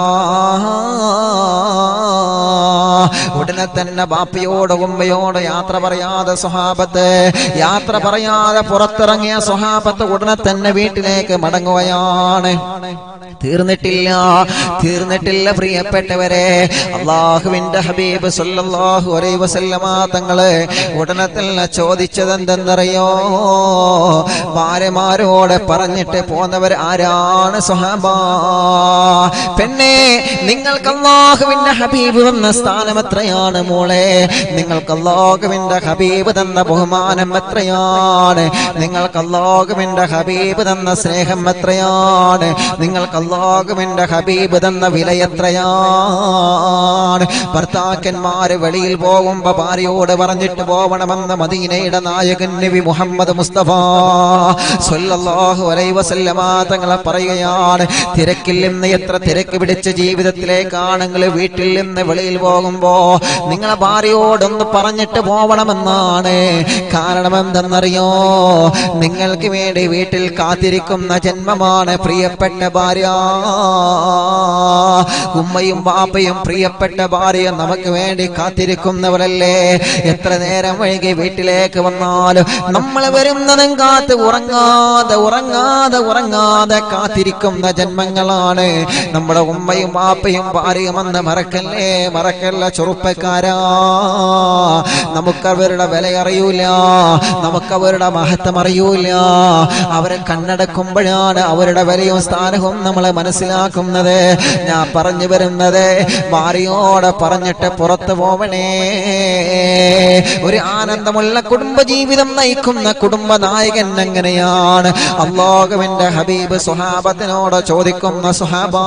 ഉടനെ തന്നെ ബാപ്പയോട് ഉമ്മയോട് യാത്ര പറയാതെ സ്വഹാബത്ത് യാത്ര പറയാതെ പുറത്തിറങ്ങിയ സ്വഹാബത്ത് ഉടനെ തന്നെ വീട്ടിലേക്ക് മടങ്ങുകയാണ് തീർന്നിട്ടില്ല തീർന്നിട്ടില്ല പ്രിയപ്പെട്ടവരെ അള്ളാഹുവിന്റെ ഹബീബ് സല്ലല്ലാഹു അലൈഹി വസല്ലമ തങ്ങള് ഉടനെ തന്നെ ചോദിച്ചത് എന്തെന്നറിയോ ഭാര്യമാരോട് പറഞ്ഞിട്ട് പോന്നവർ ആരാണ് സുഹബ പെണ്ണെ നിങ്ങൾക്ക് അള്ളാഹുവിന്റെ ഹബീബ് തന്ന സ്ഥാനം എത്രയാണ് മോളെ നിങ്ങൾക്ക് അള്ളാഹുവിന്റെ ഹബീബ് തന്ന ബഹുമാനം എത്രയാണ് നിങ്ങൾക്ക് അള്ളാഹുവിന്റെ ഹബീബ് തന്ന സ്നേഹം എത്രയാണ് നിങ്ങൾക്ക് അള്ളാഹുവിന്റെ ഹബീബ് തന്ന വില എത്രയാണ് ഭർത്താക്കന്മാര് വെളിയിൽ പോകുമ്പോ ഭാര്യയോട് പറഞ്ഞിട്ട് പോവണമെന്ന് മദീനയുടെ നായകൻ നബി മുഹമ്മദ് മുസ്തഫ സല്ലല്ലാഹു അലൈഹി വസല്ലമ തങ്ങളെ പറയുകയാണ് തിരക്കിൽ നിന്ന് എത്ര തിരക്ക് പിടിച്ച ജീവിതത്തിലേക്കാണെങ്കിൽ വീട്ടിൽ നിന്ന് വെളിയിൽ പോകുമ്പോ നിങ്ങളെ ഭാര്യയോടൊന്ന് പറഞ്ഞിട്ട് പോവണമെന്നാണ് കാരണം എന്തെന്നറിയോ നിങ്ങൾക്ക് വേണ്ടി വീട്ടിൽ കാത്തിരിക്കുന്ന ജന്മമാണ് പ്രിയപ്പെട്ട ഭാര്യ ഉമ്മയും ബാപ്പയും പ്രിയപ്പെട്ട ഭാര്യ നമുക്ക് വേണ്ടി കാത്തിരിക്കുന്നവരല്ലേ എത്ര നേരം വൈകി വീട്ടിലേക്ക് വന്നാലും നമ്മൾ വരുന്നതും കാത്ത് ഉറങ്ങാതെ ഉറങ്ങാതെ ഉറങ്ങാതെ കാത്തിരിക്കുന്ന ജന്മങ്ങളാണ് നമ്മുടെ ഉമ്മയും ബാപ്പയും ഭാര്യയുമെന്ന് മറക്കല്ലേ മറക്കല്ല ചെറുപ്പക്കാരാ നമുക്കവരുടെ വില അറിയൂല നമുക്കവരുടെ മഹത്വം അറിയൂല അവരെ കണ്ണടക്കുമ്പോഴാണ് അവരുടെ വിലയും സ്ഥാനവും നമ്മൾ മനസ്സിലാക്കുന്നത് ഞാൻ പറഞ്ഞു വരുന്നത് ഭാര്യയോടെ പറഞ്ഞിട്ട് പുറത്തു പോവണേ ഒരു ആനന്ദമുള്ള കുടുംബജീവിതം നയിക്കുന്ന കുടുംബ നായകൻ എങ്ങനെയാണ് അള്ളാഹുവിന്റെ ഹബീബ് സുഹാബത്തിനോട് ചോദിക്കുന്ന സുഹാബാ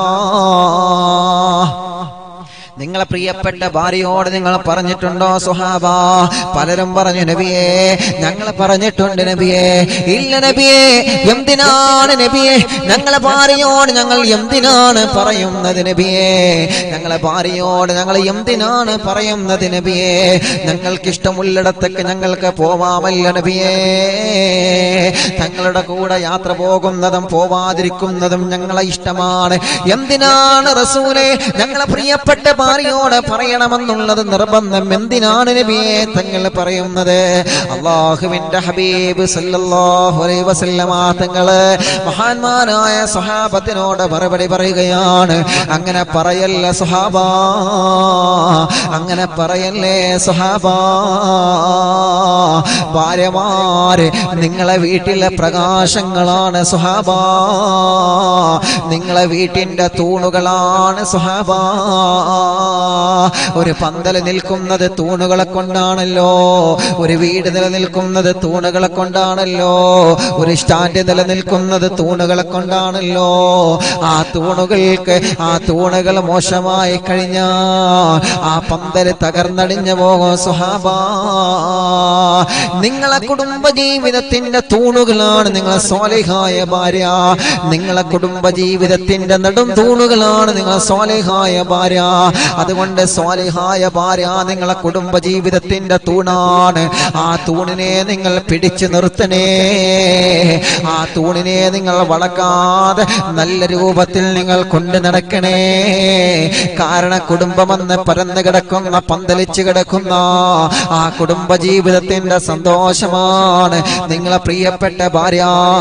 നിങ്ങളെ പ്രിയപ്പെട്ട ഭാര്യയോട് നിങ്ങൾ പറഞ്ഞിട്ടുണ്ടോ സുഹാബ പലരും പറഞ്ഞു നബിയെ ഞങ്ങൾ പറഞ്ഞിട്ടുണ്ട് നബിയെ ഇല്ല നബിയെ എന്തിനാണ് നബിയെ ഞങ്ങളെ ഭാര്യയോട് ഞങ്ങൾ എന്തിനാണ് പറയുന്നത് നബിയെ ഞങ്ങളെ ഭാര്യയോട് ഞങ്ങൾ എന്തിനാണ് പറയുന്നത് നബിയെ ഞങ്ങൾക്ക് ഇഷ്ടമുള്ളിടത്തേക്ക് ഞങ്ങൾക്ക് പോവാമല്ല നബിയെ തങ്ങളുടെ കൂടെ യാത്ര പോകുന്നതും പോവാതിരിക്കുന്നതും ഞങ്ങളെ ഇഷ്ടമാണ് എന്തിനാണ് റസൂലെ ഞങ്ങളെ പ്രിയപ്പെട്ട ഭാര്യയോട് പറയണമെന്നുള്ളത് നിർബന്ധം എന്തിനാണ് നബിയെ തങ്ങൾ പറയുന്നത് അള്ളാഹുവിന്റെ ഹബീബ് സല്ലല്ലാഹു അലൈഹി വസല്ലമ തങ്ങള് മഹാന്മാരായ സ്വഹാബത്തിനോട് മറുപടി പറയുകയാണ് അങ്ങനെ പറയല്ല സുഹാബ അങ്ങനെ പറയല്ലേ സുഹാബ ഭാര്യമാര് നിങ്ങളെ വീട്ടിലെ പ്രകാശങ്ങളാണ് സുഹാബ നിങ്ങളെ വീട്ടിന്റെ തൂണുകളാണ് സുഹാബ ഒരു പന്തൽ നിൽക്കുന്നത് തൂണുകളെ കൊണ്ടാണല്ലോ ഒരു വീട് നിലനിൽക്കുന്നത് തൂണുകളെ കൊണ്ടാണല്ലോ ഒരു സ്റ്റാൻഡ് നിലനിൽക്കുന്നത് തൂണുകളെ കൊണ്ടാണല്ലോ ആ തൂണുകൾക്ക് ആ തൂണുകൾ മോശമായി കഴിഞ്ഞാ ആ പന്തൽ തകർന്നടിഞ്ഞു പോകും സുഹാബ നിങ്ങളെ കുടുംബ ജീവിതത്തിന്റെ തൂണുകളാണ് നിങ്ങളെ സ്വാലിഹായ ഭാര്യ നിങ്ങളെ കുടുംബ ജീവിതത്തിന്റെ നെടും തൂണുകളാണ് നിങ്ങളെ സ്വാലിഹായ ഭാര്യ അതുകൊണ്ട് സ്വാലിഹായ ഭാര്യ നിങ്ങളെ കുടുംബ ജീവിതത്തിന്റെ തൂണാണ് ആ തൂണിനെ നിങ്ങൾ പിടിച്ചു നിർത്തണേ ആ തൂണിനെ നിങ്ങൾ വളക്കാതെ നല്ല രൂപത്തിൽ നിങ്ങൾ കൊണ്ടു നടക്കണേ കാരണം കുടുംബമെന്ന് പരന്നു കിടക്കുന്ന പന്തലിച്ചു കിടക്കുന്ന ആ കുടുംബ ജീവിതത്തിന്റെ സന്തോഷമാണ് നിങ്ങളെ പ്രിയപ്പെട്ട ഭാര്യ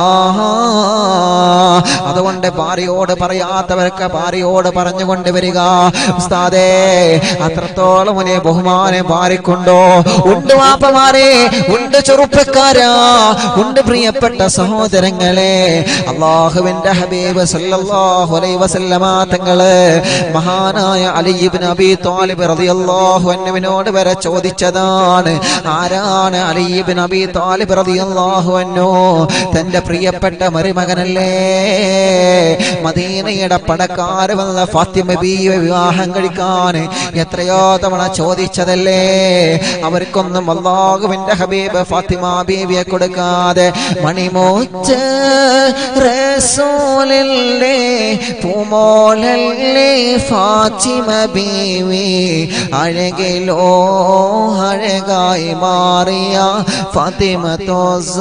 അതുകൊണ്ട് ഭാര്യയോട് പറയാത്തവർക്ക് ഭാര്യയോട് പറഞ്ഞുകൊണ്ട് വരിക ഉസ്താദേ അത്രത്തോളം വലിയ ബഹുമാനം ഭാര്യക്കുണ്ടോ ഉണ്ട് വാപ്പമാരെ ഉണ്ട് ചെറുപ്പക്കാരാ ഉണ്ട് പ്രിയപ്പെട്ട സഹോദരങ്ങളെ അള്ളാഹുവിന്റെ ഹബീബ് സല്ലല്ലാഹു അലൈഹി വസല്ലമ തങ്ങള് മഹാനായ അലി ഇബ്നു അബി ത്വാലിബ് റളിയല്ലാഹു അൻഹുവിനോട് വരെ ചോദിച്ചതാണ് ആരാണ് അലി ഇബ്നു അബി ത്വാലിബ് റളിയല്ലാഹു അൻഹു തന്റെ പ്രിയപ്പെട്ട മരുമകനല്ലേ മദീനയുടെ പടക്കാര് വന്ന ഫാത്തിമ ബീവി വിവാഹം കഴിക്കാൻ എത്രയോ തവണ ചോദിച്ചതല്ലേ അവർക്കൊന്നും അള്ളാഹുവിന്റെ ഹബീബ് ഫാത്തിമ ബീവിയെ കൊടുക്കാതെ മണിമോച്ച റസൂലല്ലേ പൂമോലല്ലേ ഫാത്തിമ ബീവി അഴകിലോ അഴകായി മാറിയ ഫാത്തിമ തോ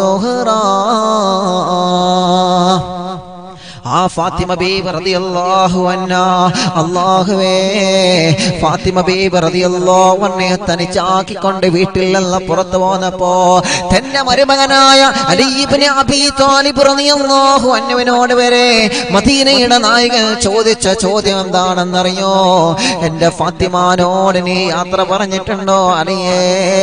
ആ ഫാത്തിമ ബീബ് റളിയല്ലാഹു അൻഹ അല്ലാഹുവേ ഫാത്തിമ ബീബ് റളിയല്ലാഹു അൻഹയെ തനിച്ചാക്കിക്കൊണ്ട് വീട്ടിൽ നിന്ന് പുറത്തു പോന്നപ്പോ തന്റെ മരുമകനായ അലി ഇബ്നു അബീ ത്വാലിബ് റളിയല്ലാഹു അൻഹുവിനോട് വരെ മദീനയുടെ നായകൻ ചോദിച്ച ചോദ്യം എന്താണെന്നറിയോ എന്റെ ഫാത്തിമാനോട് നീ യാത്ര പറഞ്ഞിട്ടുണ്ടോ അലിയേ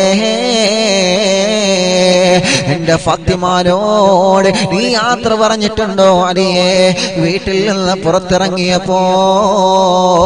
എന്റെ ഫാത്തിമാനോട് നീ യാത്ര പറഞ്ഞിട്ടുണ്ടോ അലിയേ വീട്ടിൽ നിന്ന് പുറത്തിറങ്ങിയപ്പോ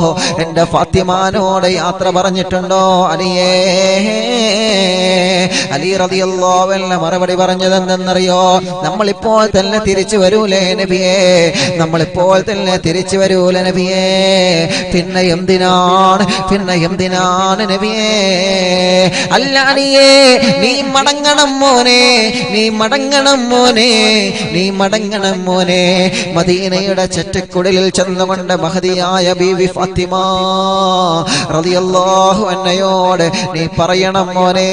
എന്റെ ഫാത്തിമാനോട് യാത്ര പറഞ്ഞിട്ടുണ്ടോ അലിയേ അലി റളിയല്ലാഹുവിന്റെ മറുപടി പറഞ്ഞത് എന്തെന്നറിയോ നമ്മളിപ്പോൾ തന്നെ തിരിച്ചു വരൂലേ നബിയേ നമ്മളിപ്പോൾ തന്നെ തിരിച്ചു വരൂല നബിയേ പിന്നെ എന്തിനാണ് പിന്നെ എന്തിനാണ് നബിയേ അല്ല അലിയേ നീ മടങ്ങണം മോനെ നീ മടങ്ങണം മോനെ നീ മടങ്ങണം മോനെ മദീനയുടെ ചെറ്റക്കുടലിൽ ചെന്നുകൊണ്ട് മഹതിയായ ബീവി ഫാത്തിമ റളിയല്ലാഹു അന്നയോട് നീ പറയണം മോനെ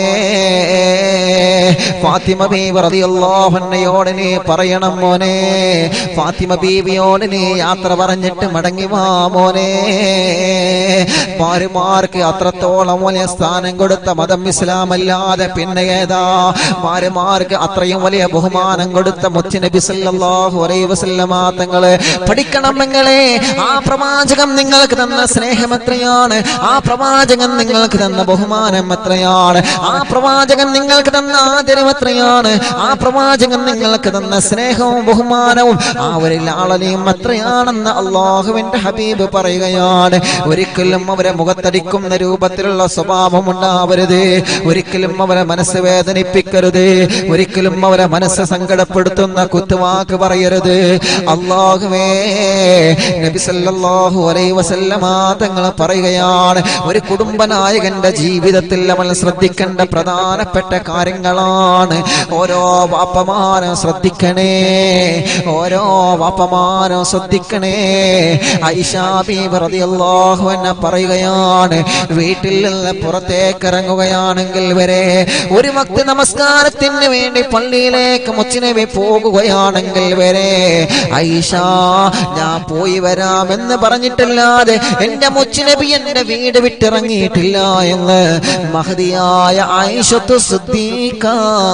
ഫാത്തിമ ബീവി റളിയല്ലാഹു അന്നയോട് നീ പറയണം മോനെ ഫാത്തിമ ബീവിയോട് നീ യാത്ര പറഞ്ഞിട്ട് മടങ്ങി വാ മോനെ ഭാര്യമാർക്ക് അത്രത്തോളം വലിയ സ്ഥാനം കൊടുത്ത മതം ഇസ്ലാം അല്ലാതെ പിന്നെ ഏതാ ഭാര്യമാർക്ക് അത്രയും വലിയ ബഹുമാനം കൊടുത്ത മുത്തുനബി സല്ലല്ലാഹു അലൈഹി വസല്ലമ തങ്ങളെ പഠിക്കണം നിങ്ങളെ ആ പ്രവാചകം നിങ്ങൾക്ക് തന്ന സ്നേഹം എത്രയാണ് ആ പ്രവാചകൻ നിങ്ങൾക്ക് തന്ന ബഹുമാനം എത്രയാണ് ആ പ്രവാചകൻ നിങ്ങൾക്ക് തന്ന ആദരം എത്രയാണ് ആ പ്രവാചകൻ നിങ്ങൾക്ക് തന്ന സ്നേഹവും ബഹുമാനവും ആ ഒരു ലാളനയും എത്രയാണെന്ന് അള്ളാഹുവിന്റെ ഹബീബ് പറയുകയാണ് ഒരിക്കലും അവരെ മുഖത്തടിക്കുന്ന രൂപത്തിലുള്ള സ്വഭാവം ഉണ്ടാവരുത് ഒരിക്കലും അവരെ മനസ്സ് വേദനിപ്പിക്കരുത് ഒരിക്കലും അവരെ മനസ്സ് സങ്കടപ്പെടുത്തുന്ന കുത്തുവാക്ക് പറയരുത് അള്ളാഹുവേ നബി സല്ലല്ലാഹു അലൈഹി വസല്ലമ തങ്ങൾ പറയുകയാണ് ഒരു കുടുംബനായകന്റെ ജീവിതത്തിൽ അവൻ ശ്രദ്ധിക്കേണ്ട പ്രധാനപ്പെട്ട കാര്യങ്ങളാണ് ഓരോ വാപ്പമാനും ശ്രദ്ധിക്കണേ ഓരോ വാപ്പമാനും ശ്രദ്ധിക്കണേ ഐഷാ ബീബി റളിയല്ലാഹു അൻഹ പറയുകയാണ് വീട്ടിൽ നിന്ന് പുറത്തേക്ക് ഇറങ്ങുകയാണെങ്കിൽ വരെ ഒരു ഭക്തി നമസ്കാരത്തിന് വേണ്ടി പള്ളിയിലേക്ക് മുച്ചിനബി പോകുകയാണെങ്കിൽ വരെ ഐഷ ഞാൻ പോയി വരാമെന്ന് പറഞ്ഞിട്ടില്ലാതെ എന്റെ മുച്ചിനബി എന്റെ വീട് വിട്ടിറങ്ങിയിട്ടില്ല എന്ന് മഹതിയായ ഐഷത്തു സിദ്ദീഖ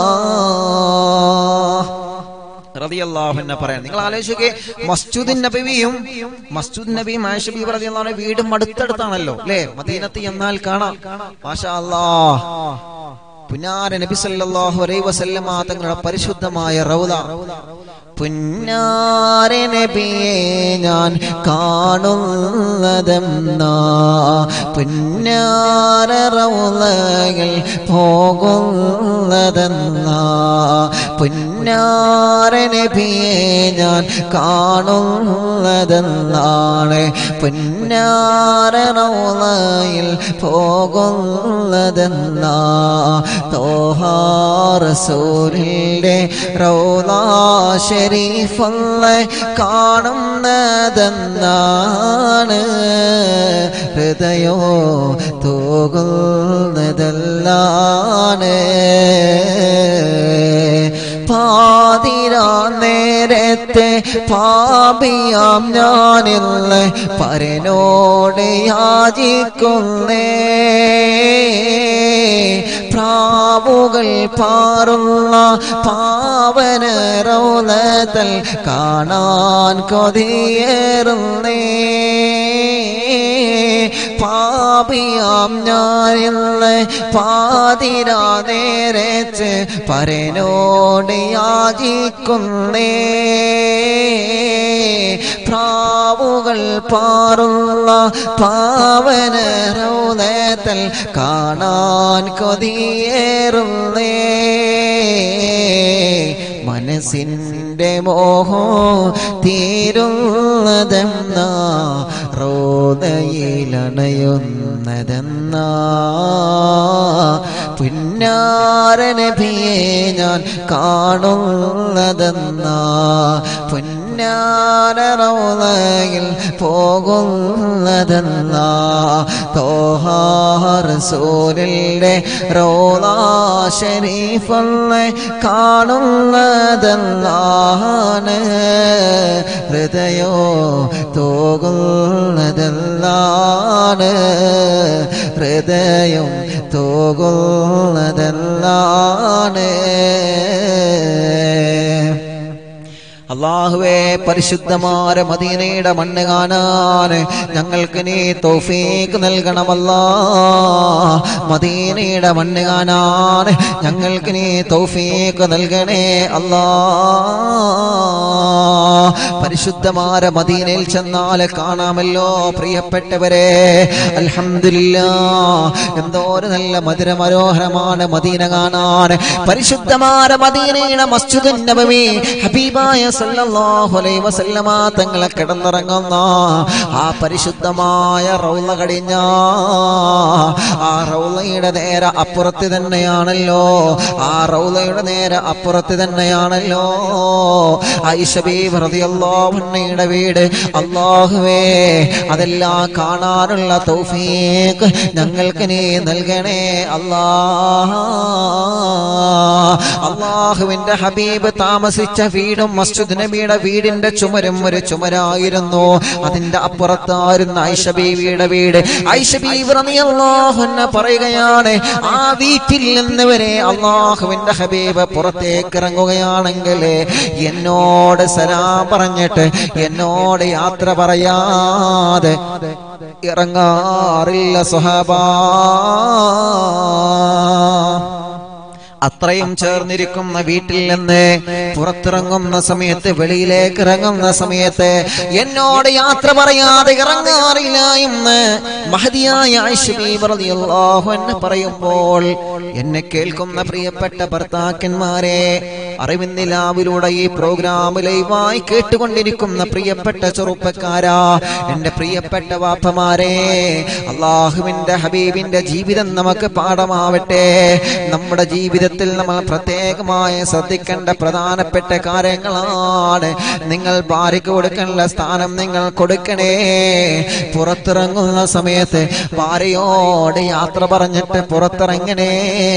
റളിയല്ലാഹു അൻഹ പറയാം നിങ്ങൾ ആലോചിക്കേ മസ്ജിദുൻ നബവിയും മസ്ജിദ് നബിയും ആയിഷ ബീബി റളിയല്ലാഹു അൻഹ വീടും അടുത്തടുത്താണല്ലോ അല്ലേ മദീനത്ത് എന്നാൽ കാണാം മാഷാ അല്ലാഹ് പുന്നാര നബി സല്ലല്ലാഹു അലൈഹി വസല്ലമ തങ്ങളുടെ പരിശുദ്ധമായ റൗദ പുന്നാര നബിയെ ഞാൻ കാണുന്നതെന്നാ പുന്നാര റൗദകൾ പോകുന്നതെന്നാ പുന്നാര നബിയെ ഞാൻ കാണുന്നതെന്നാണ് പുന്നാര റൗദയിൽ പോകുന്നതെന്നാ തോഹാറസൂരിൻ്റെ റൗലാ ഷരീഫല്ല കാണുന്നതെന്നാണ് ഹൃദയോ തോകുന്നതെല്ലാണ് പാതിരാ നേരത്തെ പാപിയാം ഞാനില്ല പരനോട് യാചിക്കുന്നേ പ്രാവുകൾ പാറുള്ള പാവന റൗലതൽ കാണാൻ കൊതിയേറുന്നേ പാപിയാം ഞാനില്ല പാതിരാ നേരച്ച് പരനോട് യാചിക്കുന്നേ പ്രാവുകൾ പാറുള്ള പാവന റൗലതൽ കാണാൻ കൊതിയേറുന്നേ മനസ്സിൻ്റെ മോഹോ തീരുന്നതെന്നാ റോദയിലണയുന്നതെന്നാ പുന്നാരനഭിയെ ഞാൻ കാണുന്നതെന്നാ പുന്നാരറോദയിൽ പോകുന്നതെന്നാ തോഹാറസൂലിൻ്റെ റോദാ ഷരീഫല്ലേ കാണുന്നതെന്നാണ് ഹൃദയോ തോകുന്നതെല്ലാണ് ഹൃദയം തോകുന്നതെല്ലാണ് അള്ളാഹുവേ പരിശുദ്ധമായ മദീനയുടെ മണ്ണ് കാണാൻ ഞങ്ങൾക്ക് നീ തൗഫീക്ക് നൽകണമല്ലാ മദീനയുടെ മണ്ണ് കാണാൻ ഞങ്ങൾക്ക് നീ തൗഫീക്ക് നൽകണേ അല്ലാ പരിശുദ്ധമായ മദീനയിൽ ചെന്നാൽ കാണാമല്ലോ പ്രിയപ്പെട്ടവരെ അൽഹംദുലില്ലാ എന്തോ ഒരു നല്ല മധുര മനോഹരമാണ് മദീന കാണാൻ പരിശുദ്ധമായ മദീനയുടെ മസ്ജിദുൻ നബവി ഹബീബായ സല്ലല്ലാഹു അലൈഹി വസല്ലമ തങ്ങളെ കിടന്നിറങ്ങുന്ന ആ പരിശുദ്ധമായ റൗള കടിഞ്ഞ ആ റൗളയുടെ നേരെ അപ്പുറത്ത് തന്നെയാണല്ലോ ആ റൗളയുടെ നേരെ അപ്പുറത്ത് തന്നെയാണല്ലോ ഐഷബീറിയുടെ വീട് അള്ളാഹുവേ അതെല്ലാം കാണാനുള്ള തൗഫീഖ് ഞങ്ങൾക്ക് നീ നൽകണേ അല്ലാ അള്ളാഹുവിന്റെ ഹബീബ് താമസിച്ച വീടും മസ്ജിദ് നബിയുടെ വീടിന്റെ ചുമരും ഒരു ചുമരായിരുന്നു അതിന്റെ അപ്പുറത്തായിരുന്ന ഐഷബീവിയുടെ വീട് ഐഷബീവ് റളിയല്ലാഹുഅൻഹ പറയുകയാണ് ആ വീട്ടിൽ നിന്ന് വരെ അള്ളാഹുവിന്റെ ഹബീബ് പുറത്തേക്ക് ഇറങ്ങുകയാണെങ്കിൽ എന്നോട് സലാം പറഞ്ഞിട്ട് എന്നോട് യാത്ര പറയാതെ ഇറങ്ങാറില്ല സുഹബാ അത്രയും ചേർന്നിരിക്കുന്ന വീട്ടിൽ നിന്ന് പുറത്തിറങ്ങുന്ന സമയത്ത് വെളിയിലേക്ക് ഇറങ്ങുന്ന സമയത്ത് എന്നോട് യാത്ര പറയാതെ ഇറങ്ങാറില്ല എന്ന് മഹതിയായ എന്നെ പറയുമ്പോൾ എന്നെ കേൾക്കുന്ന പ്രിയപ്പെട്ട ഭർത്താക്കന്മാരെ അറിവിന്ദിലാവിലൂടെ ഈ പ്രോഗ്രാം ലൈവായി കേട്ടുകൊണ്ടിരിക്കുന്ന പ്രിയപ്പെട്ട ചെറുപ്പക്കാരാ എന്റെ പ്രിയപ്പെട്ട വാപ്പമാരെ അള്ളാഹുവിന്റെ ഹബീബിന്റെ ജീവിതം നമുക്ക് പാഠമാവട്ടെ നമ്മുടെ ജീവിതത്തിൽ നമ്മൾ പ്രത്യേകമായി ശ്രദ്ധിക്കേണ്ട പ്രധാനപ്പെട്ട കാര്യങ്ങളാണ് നിങ്ങൾ ഭാര്യയ്ക്ക് കൊടുക്കേണ്ട സ്ഥാനം നിങ്ങൾ കൊടുക്കണേ പുറത്തിറങ്ങുന്ന സമയത്ത് ഭാര്യയോട് യാത്ര പറഞ്ഞിട്ട് പുറത്തിറങ്ങണേ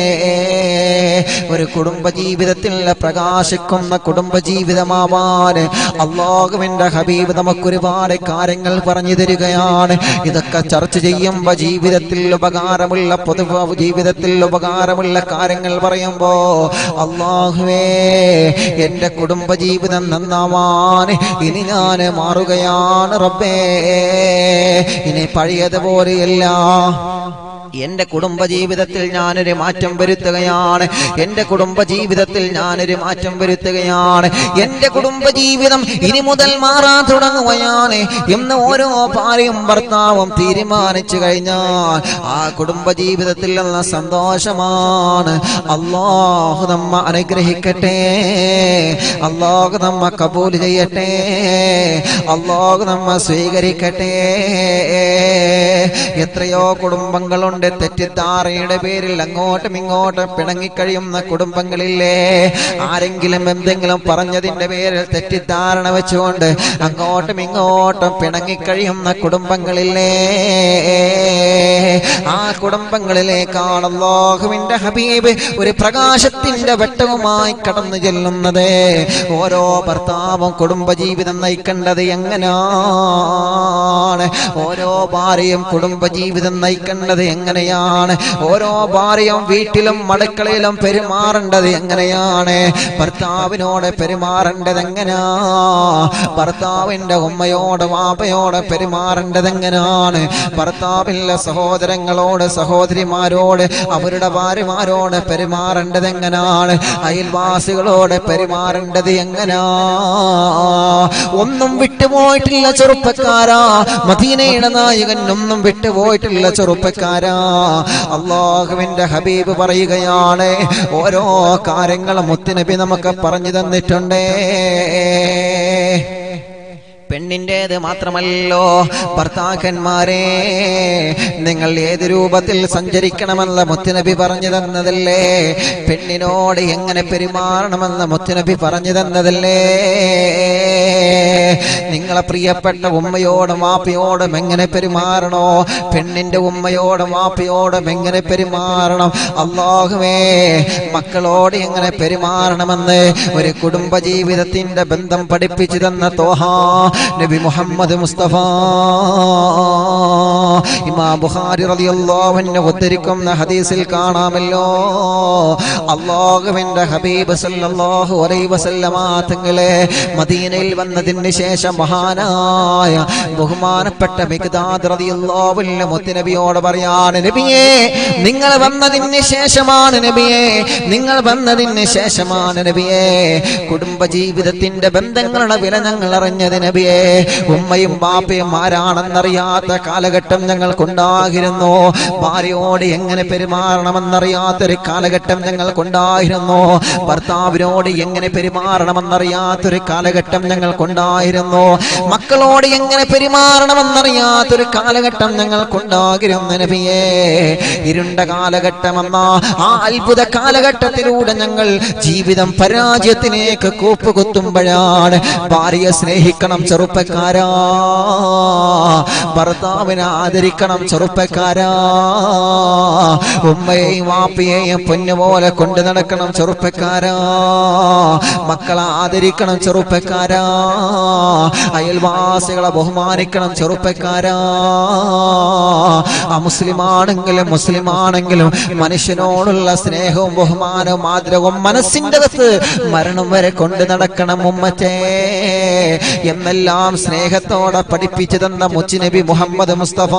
ഒരു കുടുംബ ജീവിതത്തിൽ പ്രകാശിക്കുന്ന കുടുംബ ജീവിതമാവാൻ അള്ളാഹുവിന്റെ ഹബീബ് നമുക്ക് ഒരുപാട് കാര്യങ്ങൾ പറഞ്ഞു തരികയാണ് ഇതൊക്കെ ചർച്ച ചെയ്യുമ്പോ ജീവിതത്തിൽ ഉപകാരമുള്ള പൊതു ജീവിതത്തിൽ ഉപകാരമുള്ള കാര്യങ്ങൾ പറയുമ്പോ അള്ളാഹുവേ എന്റെ കുടുംബ ജീവിതം നന്നാവാൻ ഇനി ഞാൻ മാറുകയാണ് റബ്ബേ ഇനി പഴയതുപോലെയല്ല എന്റെ കുടുംബ ജീവിതത്തിൽ ഞാനൊരു മാറ്റം വരുത്തുകയാണ് എന്റെ കുടുംബ ജീവിതത്തിൽ ഞാനൊരു മാറ്റം വരുത്തുകയാണ് എന്റെ കുടുംബ ജീവിതം ഇനി മുതൽ മാറാൻ തുടങ്ങുകയാണ് എന്ന് ഓരോ ഭാര്യയും ഭർത്താവും തീരുമാനിച്ചു കഴിഞ്ഞാൽ ആ കുടുംബ ജീവിതത്തിൽ ഉള്ള സന്തോഷമാണ് അള്ളാഹു നമ്മ അനുഗ്രഹിക്കട്ടെ അള്ളാഹു നമ്മ കബൂൽ ചെയ്യട്ടെ അള്ളാഹു നമ്മ സ്വീകരിക്കട്ടെ എത്രയോ കുടുംബങ്ങളുണ്ട് തെറ്റിദ്ധാരയുടെ പേരിൽ അങ്ങോട്ടും ഇങ്ങോട്ടും പിണങ്ങിക്കഴിയുന്ന കുടുംബങ്ങളില്ലേ ആരെങ്കിലും എന്തെങ്കിലും പറഞ്ഞതിന്റെ പേരിൽ തെറ്റിദ്ധാരണ വെച്ചുകൊണ്ട് അങ്ങോട്ടും ഇങ്ങോട്ടും പിണങ്ങിക്കഴിയുന്ന കുടുംബങ്ങളില്ലേ ആ കുടുംബങ്ങളിലേക്കാണ് അള്ളാഹുവിന്റെ ഹബീബ് ഒരു പ്രകാശത്തിന്റെ വെട്ടവുമായി കടന്നു ചെല്ലുന്നത് ഓരോ ഭർത്താവും കുടുംബജീവിതം നയിക്കേണ്ടത് എങ്ങനെയാണ് ഓരോ ഭാര്യയും കുടുംബജീവിതം നയിക്കേണ്ടത് എങ്ങനെയാണ് ഓരോ ഭാര്യയും വീട്ടിലും മടക്കളയിലും പെരുമാറേണ്ടത് എങ്ങനെയാണ് ഭർത്താവിനോട് പെരുമാറേണ്ടത് എങ്ങനെയാ ഭർത്താവിന്റെ ഉമ്മയോട് വാപ്പയോട് പെരുമാറേണ്ടത് എങ്ങനെയാണ് ഭർത്താവിന്റെ സഹോദരങ്ങളോട് സഹോദരിമാരോട് അവരുടെ ഭാര്യമാരോട് പെരുമാറേണ്ടത് എങ്ങനെയാണ് അയൽവാസികളോട് പെരുമാറേണ്ടത് എങ്ങനാ ഒന്നും വിട്ടുപോയിട്ടില്ല ചെറുപ്പക്കാരാ മദീനയുടെ നായകൻ ഒന്നും വിട്ടുപോയിട്ടില്ല ചെറുപ്പക്കാരാ അള്ളാഹുവിന്റെ ഹബീബ് പറയുകയാണ് ഓരോ കാര്യങ്ങളും മുത്തുനബി നമുക്ക് പറഞ്ഞു തന്നിട്ടുണ്ടേ പെണ്ണിൻ്റേത് മാത്രമല്ലോ ഭർത്താക്കന്മാരെ നിങ്ങൾ ഏത് രൂപത്തിൽ സഞ്ചരിക്കണമെന്ന് മുത്തുനബി പറഞ്ഞു തന്നതല്ലേ പെണ്ണിനോട് എങ്ങനെ പെരുമാറണമെന്ന് മുത്തുനബി പറഞ്ഞു തന്നതല്ലേ നിങ്ങളെ പ്രിയപ്പെട്ട ഉമ്മയോടും വാപ്പയോടും എങ്ങനെ പെരുമാറണോ പെണ്ണിന്റെ ഉമ്മയോടും വാപ്പയോടും എങ്ങനെ പെരുമാറണം അള്ളാഹുവേ മക്കളോട് എങ്ങനെ പെരുമാറണമെന്ന് ഒരു കുടുംബ ജീവിതത്തിന്റെ ബന്ധം പഠിപ്പിച്ചു തന്ന തോഹാ നബി മുഹമ്മദ് മുസ്തഫ ഇമാം ബുഖാരി റളിയല്ലാഹു അൻഹു ഉദ്ധരിക്കുന്ന ഹദീസിൽ കാണാമല്ലോ അള്ളാഹുവിന്റെ ഹബീബ് സല്ലല്ലാഹു അലൈഹി വസല്ലമ തങ്ങളെ മദീനയിൽ വന്നതിന് ശേഷം മഹാനായ ബഹുമാനപ്പെട്ട മിഖ്ദാദ് റളിയല്ലാഹു അൻഹു മുത്തുനബിയോട് പറയാണ് നബിയേ നിങ്ങൾ വന്നതിന് ശേഷമാണ് നബിയേ നിങ്ങൾ വന്നതിന് ശേഷമാണ് നബിയേ കുടുംബ ജീവിതത്തിന്റെ ബന്ധങ്ങളുടെ വില ഞങ്ങൾ അറിഞ്ഞത് നബിയേ ഉമ്മയും ബാപ്പയും ആരാണെന്നറിയാത്ത കാലഘട്ടം ഞങ്ങൾക്കുണ്ടായിരുന്നു ഭാര്യയോട് എങ്ങനെ പെരുമാറണമെന്നറിയാത്തൊരു കാലഘട്ടം ഞങ്ങൾക്കുണ്ടായിരുന്നു ഭർത്താവിനോട് എങ്ങനെ പെരുമാറണമെന്നറിയാത്തൊരു കാലഘട്ടം ഞങ്ങൾക്കുണ്ടായിരുന്നു മക്കളോട് എങ്ങനെ പെരുമാറണമെന്നറിയാത്തൊരു കാലഘട്ടം ഞങ്ങൾക്കുണ്ടായിരുന്നു നബിയേ ഇരുണ്ട കാലഘട്ടമെന്ന ആ അത്ഭുത കാലഘട്ടത്തിലൂടെ ഞങ്ങൾ ജീവിതം പരാജയത്തിലേക്ക് കൂപ്പുകുത്തുമ്പോഴാണ് ഭാര്യയെ സ്നേഹിക്കണം ചെറുപ്പക്കാരാ ഭർത്താവിനെ ആദരിക്കണം ചെറുപ്പക്കാരാ ഉമ്മയെയും വാപ്പയെയും പൊന്നുപോലെ കൊണ്ടു നടക്കണം ചെറുപ്പക്കാരാ മക്കളെ ആദരിക്കണം ചെറുപ്പക്കാരാ അയൽവാസികളെ ബഹുമാനിക്കണം ചെറുപ്പക്കാരാ ആ മുസ്ലിമാണെങ്കിലും മുസ്ലിമാണെങ്കിലും മനുഷ്യനോടുള്ള സ്നേഹവും ബഹുമാനവും ആദരവും മനസ്സിന്റെ അകത്ത് മരണം വരെ കൊണ്ടു നടക്കണം ഉമ്മറ്റേ എന്നെല്ലാം സ്നേഹത്തോടെ പഠിപ്പിച്ചു തന്ന മുച്ചുനബി മുഹമ്മദ് മുസ്തഫ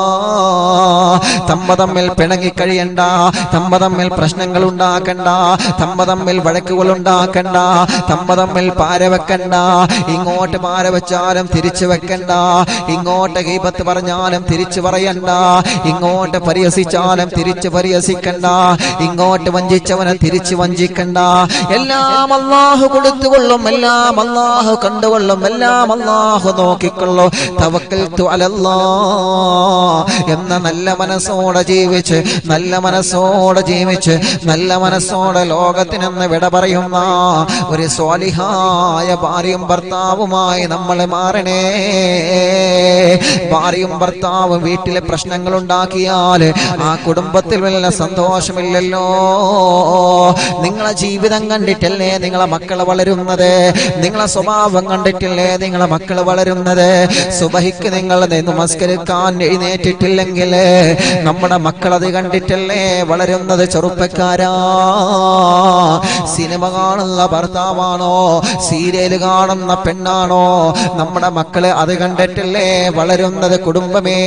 തമ്മ തമ്മിൽ പിണങ്ങിക്കഴിയണ്ട തമ്മ തമ്മിൽ പ്രശ്നങ്ങൾ ഉണ്ടാക്കണ്ട തമ്മ തമ്മിൽ വഴക്കുകൾ ഉണ്ടാക്കണ്ട തമ്മ തമ്മിൽ പാര വെക്കണ്ട ഇങ്ങോട്ട് പാര വെച്ചാലും തിരിച്ചു വെക്കണ്ട ഇങ്ങോട്ട് ഗീപത്ത് പറഞ്ഞാലും തിരിച്ചു പറയണ്ട ഇങ്ങോട്ട് പരിഹസിച്ചാലും തിരിച്ചു പരിഹസിക്കണ്ട ഇങ്ങോട്ട് വഞ്ചിച്ചവനെ തിരിച്ചു വഞ്ചിക്കണ്ട എല്ലാം അള്ളാഹു കൊടുത്തുകൊള്ളും എല്ലാം അള്ളാഹു കണ്ടുകൊള്ളും എല്ലാം അള്ളാഹു നോക്കിക്കൊള്ളും തവക്കൽ അലല്ലാ എന്ന നല്ല മനസ്സോടെ ജീവിച്ച് നല്ല മനസ്സോടെ ജീവിച്ച് നല്ല മനസ്സോടെ ലോകത്തിനെന്ന് വിട പറയുന്ന ഒരു സ്വാലിഹായ ഭാര്യയും ഭർത്താവുമായി നമ്മൾ മാറണേ ഭാര്യയും ഭർത്താവും വീട്ടിലെ പ്രശ്നങ്ങൾ ഉണ്ടാക്കിയാൽ ആ കുടുംബത്തിൽ വല്ല സന്തോഷമില്ലല്ലോ നിങ്ങളെ ജീവിതം കണ്ടിട്ടല്ലേ നിങ്ങളെ മക്കൾ വളരുന്നത് നിങ്ങളെ സ്വഭാവം കണ്ടിട്ടില്ലേ നിങ്ങളെ മക്കൾ വളരുന്നത് സുബഹിക്ക് നിങ്ങൾ നമസ്കരിക്കാൻ എഴുന്നേറ്റിട്ടില്ലെങ്കിൽ നമ്മുടെ മക്കൾ അത് കണ്ടിട്ടല്ലേ വളരുന്നത് ചെറുപ്പക്കാരാ സിനിമ കാണുന്ന ഭർത്താവാണോ സീരിയല് കാണുന്ന പെണ്ണാണോ നമ്മുടെ മക്കള് അത് കണ്ടിട്ടല്ലേ വളരുന്നത് കുടുംബമേ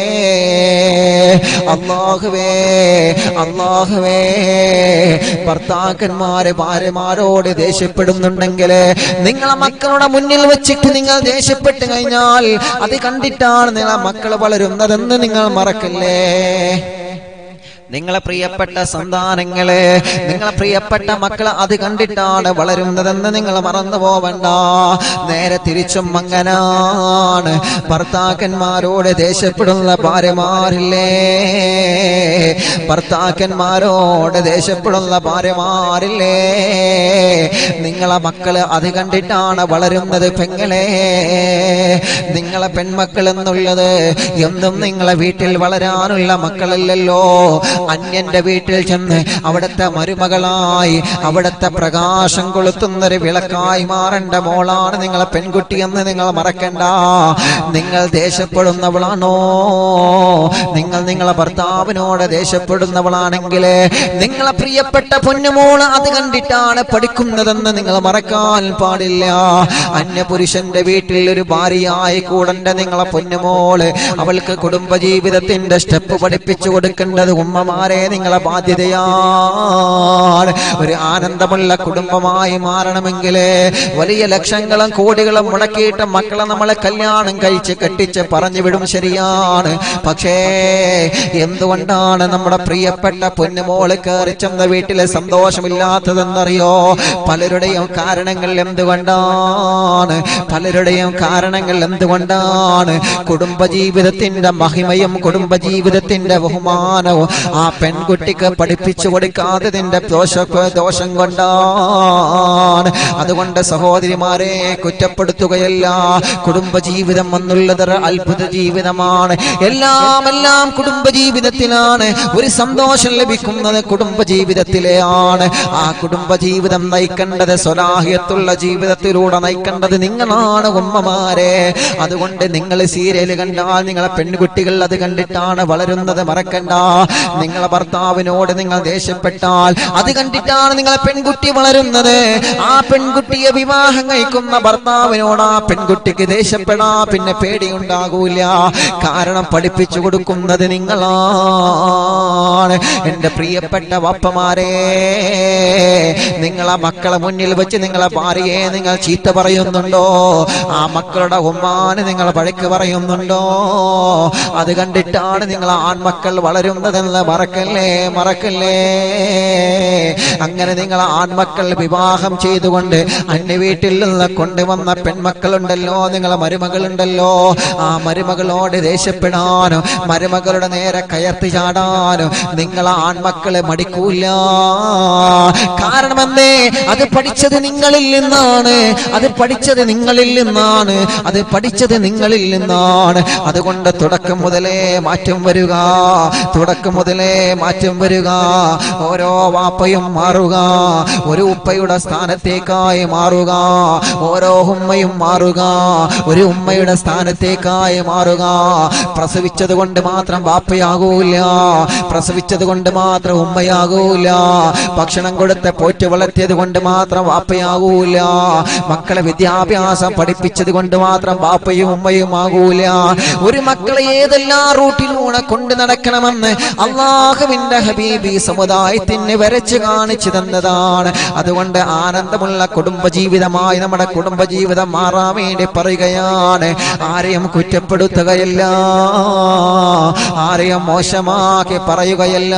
അള്ളാഹുവേ അള്ളാഹുവേ ഭർത്താക്കന്മാര് ഭാര്യമാരോട് ദേഷ്യപ്പെടുന്നുണ്ടെങ്കിൽ നിങ്ങളെ മക്കളുടെ മുന്നിൽ വെച്ചിട്ട് നിങ്ങൾ ദേഷ്യപ്പെട്ട് കഴിഞ്ഞാൽ അത് കണ്ടിട്ടാണ് നിങ്ങളെ മക്കൾ വളരുന്നതെന്ന് നിങ്ങൾ മറക്കല്ലേ നിങ്ങളെ പ്രിയപ്പെട്ട സന്താനങ്ങളെ നിങ്ങളെ പ്രിയപ്പെട്ട മക്കൾ അത് കണ്ടിട്ടാണ് വളരുന്നതെന്ന് നിങ്ങൾ മറന്നു പോവണ്ട നേരെ തിരിച്ചും അങ്ങനാണ് ഭർത്താക്കന്മാരോട് ദേഷ്യപ്പെടുന്ന ഭാര്യമാരില്ലേ ഭർത്താക്കന്മാരോട് ദേഷ്യപ്പെടുന്ന ഭാര്യമാരില്ലേ നിങ്ങളെ മക്കള് അത് കണ്ടിട്ടാണ് വളരുന്നത് പെങ്ങളെ നിങ്ങളെ പെൺമക്കൾ എന്നുള്ളത് എന്നും നിങ്ങളെ വീട്ടിൽ വളരാനുള്ള മക്കളല്ലല്ലോ അന്യന്റെ വീട്ടിൽ ചെന്ന് അവിടുത്തെ മരുമകളായി അവിടുത്തെ പ്രകാശം കൊളുത്തുന്നൊരു വിളക്കായി മാറേണ്ട മോളാണ് നിങ്ങളെ പെൺകുട്ടി എന്ന് നിങ്ങൾ മറക്കണ്ട നിങ്ങൾ ദേഷ്യപ്പെടുന്നവളാണോ നിങ്ങൾ നിങ്ങളെ ഭർത്താവിനോട് ദേഷ്യപ്പെടുന്നവളാണെങ്കിൽ നിങ്ങളെ പ്രിയപ്പെട്ട പൊന്നുമോള് അത് കണ്ടിട്ടാണ് പഠിക്കുന്നതെന്ന് നിങ്ങൾ മറക്കാൻ പാടില്ല അന്യപുരുഷന്റെ വീട്ടിൽ ഒരു ഭാര്യയായി കൂടണ്ട നിങ്ങളെ പൊന്നുമോള് അവൾക്ക് കുടുംബജീവിതത്തിന്റെ സ്റ്റെപ്പ് പഠിപ്പിച്ചു കൊടുക്കേണ്ടത് ഉമ്മമാരെ നിങ്ങളെ ബാധ്യതയാണ് ഒരു ആനന്ദമുള്ള കുടുംബമായി മാറണമെങ്കിൽ വലിയ ലക്ഷങ്ങളും കോടികളും മുടക്കിയിട്ട് മക്കളെ നമ്മളെ കല്യാണം കഴിച്ച് കെട്ടിച്ച് പറഞ്ഞു വിടും ശരിയാണ് പക്ഷേ എന്തുകൊണ്ടാണ് നമ്മുടെ പ്രിയപ്പെട്ട പൊന്നുമോള് കയറി ചെന്ന വീട്ടിലെ സന്തോഷമില്ലാത്തതെന്നറിയോ പലരുടെയും കാരണങ്ങൾ എന്തുകൊണ്ടാണ് പലരുടെയും കാരണങ്ങൾ എന്തുകൊണ്ടാണ് കുടുംബജീവിതത്തിന്റെ മഹിമയും കുടുംബജീവിതത്തിന്റെ ബഹുമാനവും ആ പെൺകുട്ടിക്ക് പഠിപ്പിച്ചു കൊടുക്കാത്തതിന്റെ ദോഷ ദോഷ ദോഷം കൊണ്ടാണ് അതുകൊണ്ട് സഹോദരിമാരെ കുറ്റപ്പെടുത്തുകയല്ല കുടുംബജീവിതം എന്നുള്ളത് ഒരു അത്ഭുത ജീവിതമാണ് എല്ലാം എല്ലാം കുടുംബജീവിതത്തിലാണ് ഒരു സന്തോഷം ലഭിക്കുന്നത് കുടുംബജീവിതത്തിലെയാണ് ആ കുടുംബജീവിതം നയിക്കേണ്ടത് സ്വലാഹിയത്തുള്ള ജീവിതത്തിലൂടെ നയിക്കേണ്ടത് നിങ്ങളാണ് ഉമ്മമാരെ അതുകൊണ്ട് നിങ്ങൾ സീരിയൽ കണ്ടാൽ നിങ്ങളെ പെൺകുട്ടികൾ അത് കണ്ടിട്ടാണ് വളരുന്നത് മറക്കണ്ട നിങ്ങളെ ഭർത്താവിനോട് നിങ്ങൾ ദേഷ്യപ്പെട്ടാൽ അത് കണ്ടിട്ടാണ് നിങ്ങളെ പെൺകുട്ടി വളരുന്നത് ആ പെൺകുട്ടിയെ വിവാഹം കഴിക്കുന്ന ഭർത്താവിനോട് ആ പെൺകുട്ടിക്ക് ദേഷ്യപ്പെടാ പിന്നെ പേടിയുണ്ടാകൂല കാരണം പഠിപ്പിച്ചു കൊടുക്കുന്നത് നിങ്ങളാണ് എന്റെ പ്രിയപ്പെട്ട വപ്പമാരെ നിങ്ങളെ മക്കളെ മുന്നിൽ വെച്ച് നിങ്ങളെ ഭാര്യയെ നിങ്ങൾ ചീത്ത പറയുന്നുണ്ടോ ആ മക്കളുടെ ഉമ്മാന് നിങ്ങൾ പഴക്ക് പറയുന്നുണ്ടോ അത് കണ്ടിട്ടാണ് നിങ്ങൾ ആൺമക്കൾ വളരുന്നതെന്ന് മറക്കല്ലേ മറക്കല്ലേ അങ്ങനെ നിങ്ങൾ ആൺമക്കൾ വിവാഹം ചെയ്തുകൊണ്ട് അന്യ വീട്ടിൽ നിന്ന് കൊണ്ടുവന്ന പെൺമക്കളുണ്ടല്ലോ നിങ്ങളെ മരുമകളുണ്ടല്ലോ ആ മരുമകളോട് ദേഷ്യപ്പെടാനോ മരുമകളുടെ നേരെ കയർത്തി ചാടാനോ നിങ്ങൾ ആൺമക്കളെ മടിക്കൂല കാരണം എന്തേ അത് പഠിച്ചത് നിങ്ങളിൽ നിന്നാണ് അത് പഠിച്ചത് നിങ്ങളിൽ നിന്നാണ് അത് പഠിച്ചത് നിങ്ങളിൽ നിന്നാണ് അതുകൊണ്ട് തുടക്കം മുതലേ മാറ്റം വരിക തുടക്കം മുതലേ മാറ്റം വരിക ഓരോ വാപ്പയും മാറുക ഒരു ഉപ്പയുടെ സ്ഥാനത്തേക്കായി മാറുക ഓരോ ഉമ്മയും മാറുക ഒരു ഉമ്മയുടെ സ്ഥാനത്തേക്കായി മാറുക പ്രസവിച്ചത് കൊണ്ട് മാത്രം വാപ്പയാകൂല പ്രസവിച്ചത് കൊണ്ട് മാത്രം ഉമ്മയാകൂല ഭക്ഷണം കൊടുത്ത് പോറ്റ് വളർത്തിയത് കൊണ്ട് മാത്രം വാപ്പയാകൂല മക്കളെ വിദ്യാഭ്യാസം പഠിപ്പിച്ചത് കൊണ്ട് മാത്രം വാപ്പയും ഉമ്മയും ആകൂല ഒരു മക്കളെ ഏതെല്ലാം റൂട്ടിലൂടെ കൊണ്ട് നടക്കണമെന്ന് അള്ളാഹുവിന്റെ ഹബീബി സമുദായത്തിന് വരച്ചു കാണിച്ചു തന്നതാണ് അതുകൊണ്ട് ആനന്ദമുള്ള കുടുംബജീവിതമായി നമ്മുടെ കുടുംബജീവിതം മാറാൻ വേണ്ടി പറയുകയാണ് ആരെയും കുറ്റപ്പെടുത്തുകയല്ല ആരെയും മോശമാക്കി പറയുകയല്ല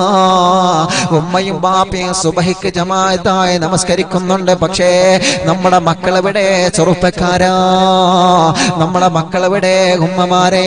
ഉമ്മയും ബാപ്പയും സുബഹിക്ക് ജമായത്തായി നമസ്കരിക്കുന്നുണ്ട് പക്ഷേ നമ്മുടെ മക്കളെവിടെ ചെറുപ്പക്കാരാ നമ്മുടെ മക്കളെവിടെ ഉമ്മമാരെ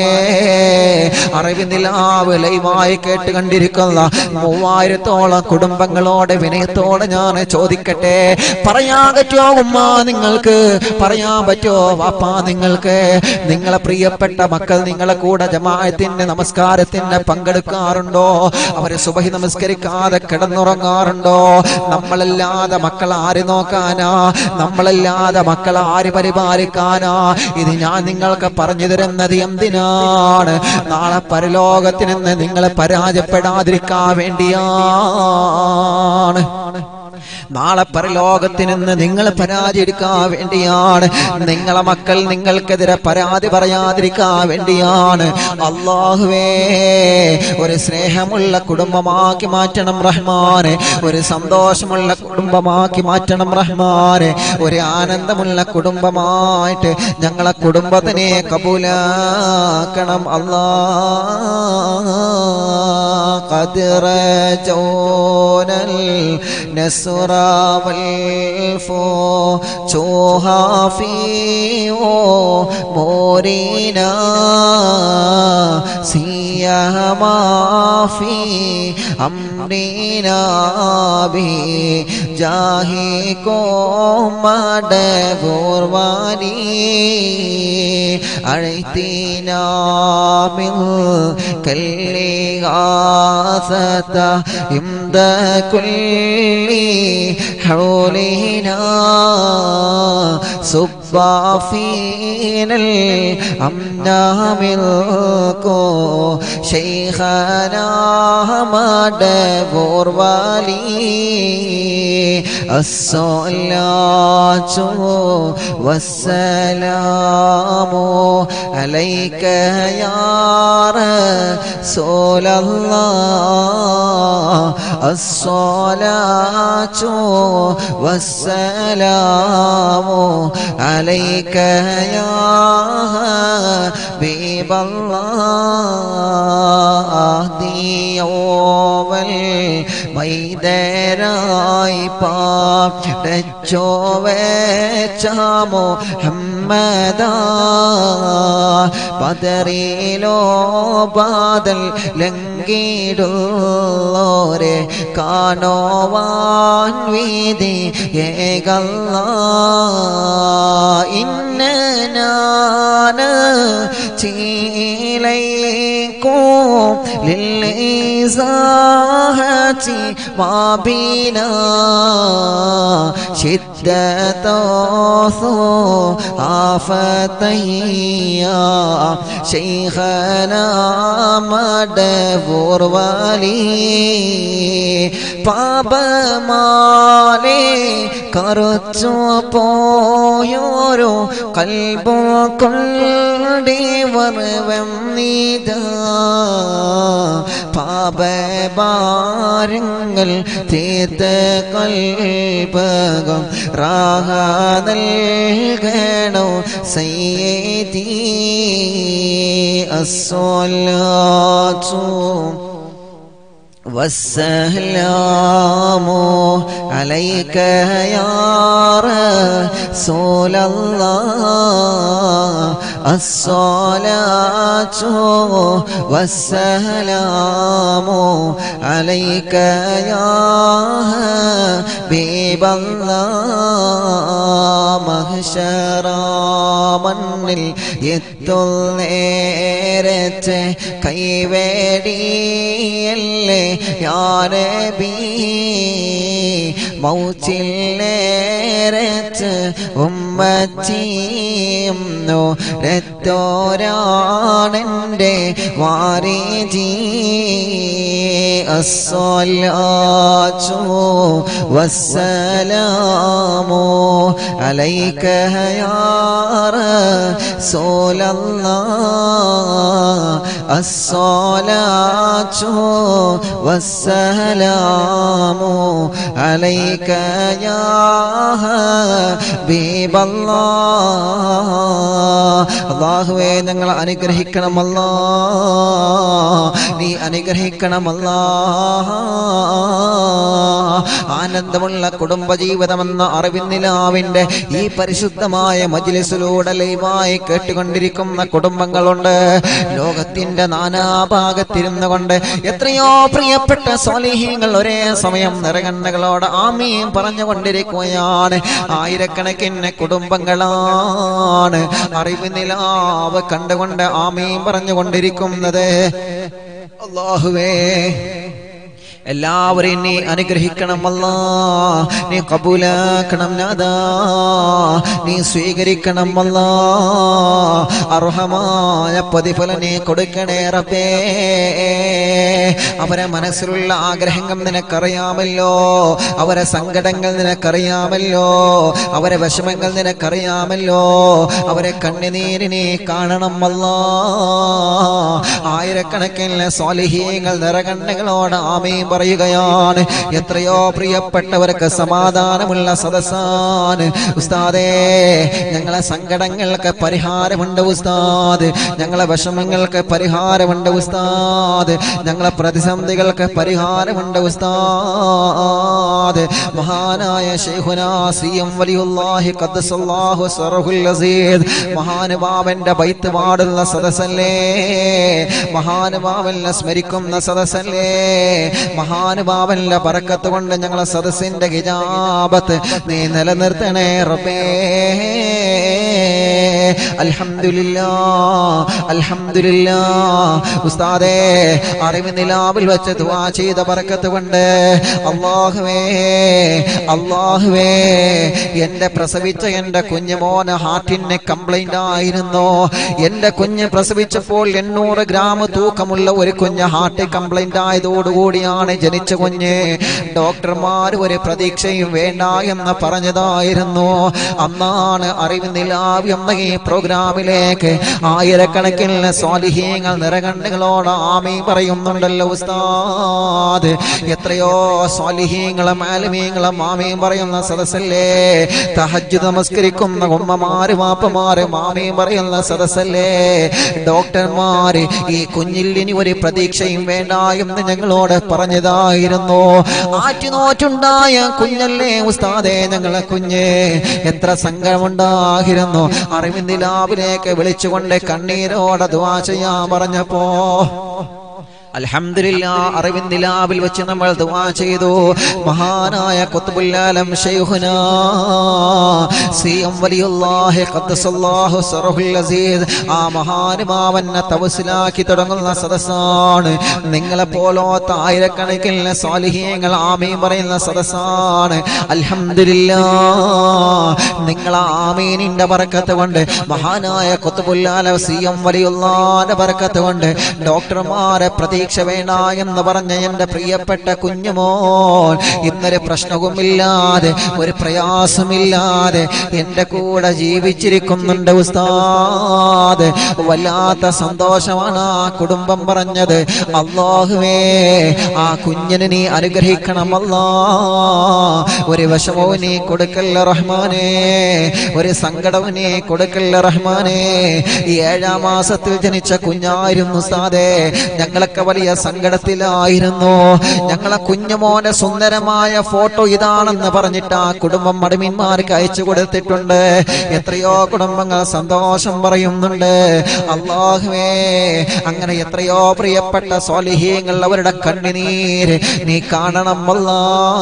അറിവിന്ദിലാവ് ലൈവായി കേട്ട് കണ്ടിരിക്കുന്ന മൂവായിരത്തോളം കുടുംബങ്ങളോട് വിനയത്തോടെ ഞാൻ ചോദിക്കട്ടെ പറയാൻ പറ്റുമോ ഉമ്മ നിങ്ങൾക്ക് പറയാൻ പറ്റുമോ വാപ്പ നിങ്ങൾക്ക് നിങ്ങളെ പ്രിയപ്പെട്ട മക്കൾ നിങ്ങളെ കൂടെ ജമാഅത്തിന്റെ നമസ്കാരത്തിന് പങ്കെടുക്കാറുണ്ടോ അവര് സുബഹി നമസ്കരിക്കാതെ കിടന്നുറങ്ങാറുണ്ടോ നമ്മളല്ലാതെ മക്കൾ ആര് നോക്കാനാ നമ്മളല്ലാതെ മക്കൾ ആര് പരിപാലിക്കാനാ ഇത് ഞാൻ നിങ്ങൾക്ക് പറഞ്ഞു തരുന്നത് എന്തിനാണ് നാളെ പരലോകത്തിൽ നിന്ന് നിങ്ങളെ പരാജയപ്പെടാതിരിക്കാൻ വേണ്ടിയാണ് നാളെ പരലോകത്തിൽ നിന്ന് നിങ്ങൾ പരാജയിക്കാൻ വേണ്ടിയാണ് നിങ്ങളെ മക്കൾ നിങ്ങൾക്കെതിരെ പരാതി പറയാതിരിക്കാൻ വേണ്ടിയാണ് അള്ളാഹുവേ ഒരു സ്നേഹമുള്ള കുടുംബമാക്കി മാറ്റണം റഹ്മാനെ ഒരു സന്തോഷമുള്ള കുടുംബമാക്കി മാറ്റണം റഹ്മാനെ ഒരു ആനന്ദമുള്ള കുടുംബമായിട്ട് ഞങ്ങളെ കുടുംബത്തിനെ കബൂലാക്കണം അല്ലാ قدر جون النسر والفوجها في أمورنا سيما في أمرنا بجاهكم مدبورواني أعطينا من كل غاثة عند كل حولنا صب فينا الأمن منكم شيخنا مدبور والي الصلاة والسلام عليك يا رسول الله الصلاة والسلام عليك يا حبيب الله يوم الميدراي പാടച്ചോ വേച്ചാമോ ഹമ്മദാ പതറിയിലോ ബാദൽ ലങ്കിടുള്ളോരെ കാണോവാൻ വീതി ഏകല്ല ഇന്നാന ചീലൈക്കോ للإزاحة ما بنا شدة آفتيا شيخنا مدبور ولي പാപമാലേ കറുച്ചു പോയോരോ കൽബോ കൊണ്ടിവർ നീത പാപഭാരങ്ങൾ തീർത്ത കൽപകം റാഹ നൽകണോ സയ്യേദി അസ്വലാത്തു والسلام عليك يا رسول الله الصلاة والسلام عليك يا حبيب الله مهشرا മണ്ണിൽ എത്തുന്നേരത്ത് കൈവേടിയല്ലേ യാനബി മൗച്ചിൽ നേരത്ത് ഉമ്മച്ചിയുന്നു രത്തോരാണെൻ്റെ വാരിജി അസ്സലാത്തു വസ്സലാമു അലൈക യാ رسول الله الصلاة والسلام عليك يا حبيب الله അള്ളാഹുവേ ഞങ്ങൾ അനുഗ്രഹിക്കണമല്ല നീ അനുഗ്രഹിക്കണമല്ല ആനന്ദമുള്ള കുടുംബജീവിതമെന്ന അറിവിന്നിലാവിന്റെ ഈ പരിശുദ്ധമായ മജിലിസിലൂടെ ലൈവായി കേട്ടുകൊണ്ടിരിക്കുന്ന കുടുംബങ്ങളുണ്ട് ലോകത്തിന്റെ നാനാഭാഗത്തിരുന്നു കൊണ്ട് എത്രയോ പ്രിയപ്പെട്ട സ്വാലിഹ്യങ്ങൾ ഒരേ സമയം നിറകണ്ണകളോട് ആമീം പറഞ്ഞുകൊണ്ടിരിക്കുകയാണ് ആയിരക്കണക്കിന് കുടുംബങ്ങളാണ് അറിവ് നിലാവ് കണ്ടുകൊണ്ട് ആമീം പറഞ്ഞുകൊണ്ടിരിക്കുന്നത് അള്ളാഹുവേ എല്ലാവരെയും നീ അനുഗ്രഹിക്കണമല്ല നീ കബൂലാക്കണം നാദാ നീ സ്വീകരിക്കണമല്ല അർഹമായ പ്രതിഫലം നീ കൊടുക്കണേ റബ്ബേ അവരെ മനസ്സിലുള്ള ആഗ്രഹങ്ങൾ നിനക്കറിയാമല്ലോ അവരെ സങ്കടങ്ങൾ നിനക്കറിയാമല്ലോ അവരെ വിഷമങ്ങൾ നിനക്കറിയാമല്ലോ അവരെ കണ്ണുനീരിനെ കാണണമല്ല ആയിരക്കണക്കിന് സ്വാലിഹീങ്ങൾ നിറകണ്ണുകളോട് ആമയും പറയുകയാണ് എത്രയോ പ്രിയപ്പെട്ടവർക്ക് സമാധാനമുള്ള സദസ്സാണ് ഉസ്താദേ ഞങ്ങളെ സങ്കടങ്ങൾക്ക് പരിഹാരമുണ്ട് ഉസ്താദ് ഞങ്ങളെ വിഷമങ്ങൾക്ക് പരിഹാരമുണ്ട് ഉസ്താദ് ഞങ്ങളെ പ്രതിസന്ധികൾക്ക് പരിഹാരമുണ്ട് ഉസ്താദ് മഹാനായ ശൈഖുനാ സി എം വലിയുല്ലാഹി ഖദ്ദസല്ലാഹു സറഹുൽ അസീദ് മഹാനുഭാവന്റെ ബൈത്ത് പാടുന്ന സദസ്സല്ലേ മഹാനുഭാവനെ സ്മരിക്കുന്ന സദസ്സല്ലേ മഹാനുഭാവന്റെ പറക്കത്ത് കൊണ്ട് ഞങ്ങളെ സദസ്സിന്റെ ഹിജാബത്ത് നീ നിലനിർത്തണേ റബ്ബേ അൽഹംദുലില്ലാ അൽഹംദുലില്ലാ ഉസ്താദേ അറിവ് നിലാവിൽ വെച്ച് ദുആ ചെയ്ത പറക്കത്ത് കൊണ്ട് അള്ളാഹുവേ അള്ളാഹുവേ എന്റെ പ്രസവിച്ച എന്റെ കുഞ്ഞുമോന് ഹാർട്ടിന് കംപ്ലൈന്റ് ആയിരുന്നു എന്റെ കുഞ്ഞ് പ്രസവിച്ചപ്പോൾ എണ്ണൂറ് ഗ്രാം തൂക്കമുള്ള ഒരു കുഞ്ഞ് ഹാർട്ട് കംപ്ലൈന്റ് ആയതോടുകൂടിയാണ് ജനിച്ച കുഞ്ഞ് ഡോക്ടർമാർ ഒരു പ്രതീക്ഷയും വേണ്ട എന്ന് പറഞ്ഞതായിരുന്നു അന്നാണ് അറിവ് നിലാവ് എന്ന ഈ പ്രോഗ്രാമിലേക്ക് ആയിരക്കണക്കിന് സ്വാലിഹീങ്ങൾ നിറകണ്ണുകളോട് ആമീ പറയുന്നുണ്ടല്ലോ ഉസ്താദ് എത്രയോ സ്വാലിഹീങ്ങളും ആലിമീങ്ങളും ആമീം പറയുന്ന സദസ്സല്ലേ തഹജ്ജു നമസ്കരിക്കുന്ന ഉമ്മമാര് വാപ്പമാര് മാമീം പറയുന്ന സദസ്സല്ലേ ഡോക്ടർമാര് ഈ കുഞ്ഞിൽ ഇനി ഒരു പ്രതീക്ഷയും വേണ്ട എന്ന് ഞങ്ങളോട് പറഞ്ഞതായിരുന്നു ആറ്റുനോറ്റുണ്ടായ കുഞ്ഞല്ലേ ഉസ്താദേ ഞങ്ങളെ കുഞ്ഞ് എത്ര സങ്കടമുണ്ടായിരുന്നു അറിവിന്ദിലാവിലേക്ക് വിളിച്ചുകൊണ്ട് കണ്ണീരോടെ ദുവാ ചെയ്യാൻ പറഞ്ഞപ്പോ അൽഹംദുലില്ല അറിവിൻ നിലാവിൽ വെച്ച് നമ്മൾ ദുആ ചെയ്തു മഹാനായ ഖുത്ബുല്ലാലം ശൈഖുന സിയം വലിയുല്ലാഹി ഖദ്ദസല്ലാഹു സറഹുൽ അസീസ് ആ മഹാനുമാവന്നെ തവസിലാക്കി തുടങ്ങുന്ന സദസ്സാണ് നിങ്ങളെ പോലോത്ത ആയിരക്കണക്കിന് സ്വാലിഹീങ്ങൾ ആമീൻ പറയുന്ന സദസ്സാണ് അൽഹംദുലില്ല നിങ്ങൾ ആമീനിന്റെ ബർക്കത്ത് കൊണ്ട് മഹാനായ ഖുത്ബുല്ലാല സിയം വലിയുല്ലാന്റെ ബർക്കത്ത് കൊണ്ട് ഡോക്ടർമാരെ പ്രതീക്ഷ വേണ്ട എന്ന് പറഞ്ഞ എന്റെ പ്രിയപ്പെട്ട കുഞ്ഞുമോൻ ഇന്നൊരു പ്രശ്നവുമില്ലാതെ ഒരു പ്രയാസമില്ലാതെ എന്റെ കൂടെ ജീവിച്ചിരിക്കുന്നുണ്ട് ഉസ്താദ് വല്ലാത്ത സന്തോഷമാണ് ആ കുടുംബം പറഞ്ഞത് അള്ളാഹുവേ ആ കുഞ്ഞിനെ നീ അനുഗ്രഹിക്കണമല്ലാ ഒരു വിഷമവും നീ കൊടുക്കല്ല റഹ്മാനേ ഒരു സങ്കടവും നീ കൊടുക്കല്ല റഹ്മാനേ ഈ ഏഴാം മാസത്തിൽ ജനിച്ച കുഞ്ഞായിരുന്നു സാധേ ഞങ്ങളൊക്കെ വലിയ സങ്കടത്തിലായിരുന്നു ഞങ്ങളെ കുഞ്ഞുമോന്റെ സുന്ദരമായ ഫോട്ടോ ഇതാണെന്ന് പറഞ്ഞിട്ട് ആ കുടുംബം മടമീന്മാർക്ക് അയച്ചു കൊടുത്തിട്ടുണ്ട് എത്രയോ കുടുംബങ്ങൾ സന്തോഷം പറയുന്നുണ്ട് അള്ളാഹുവേ അങ്ങനെ എത്രയോ പ്രിയപ്പെട്ട സ്വാലിഹീങ്ങൾ അവരുടെ കണ്ണുനീര് നീ കാണണം അല്ലാ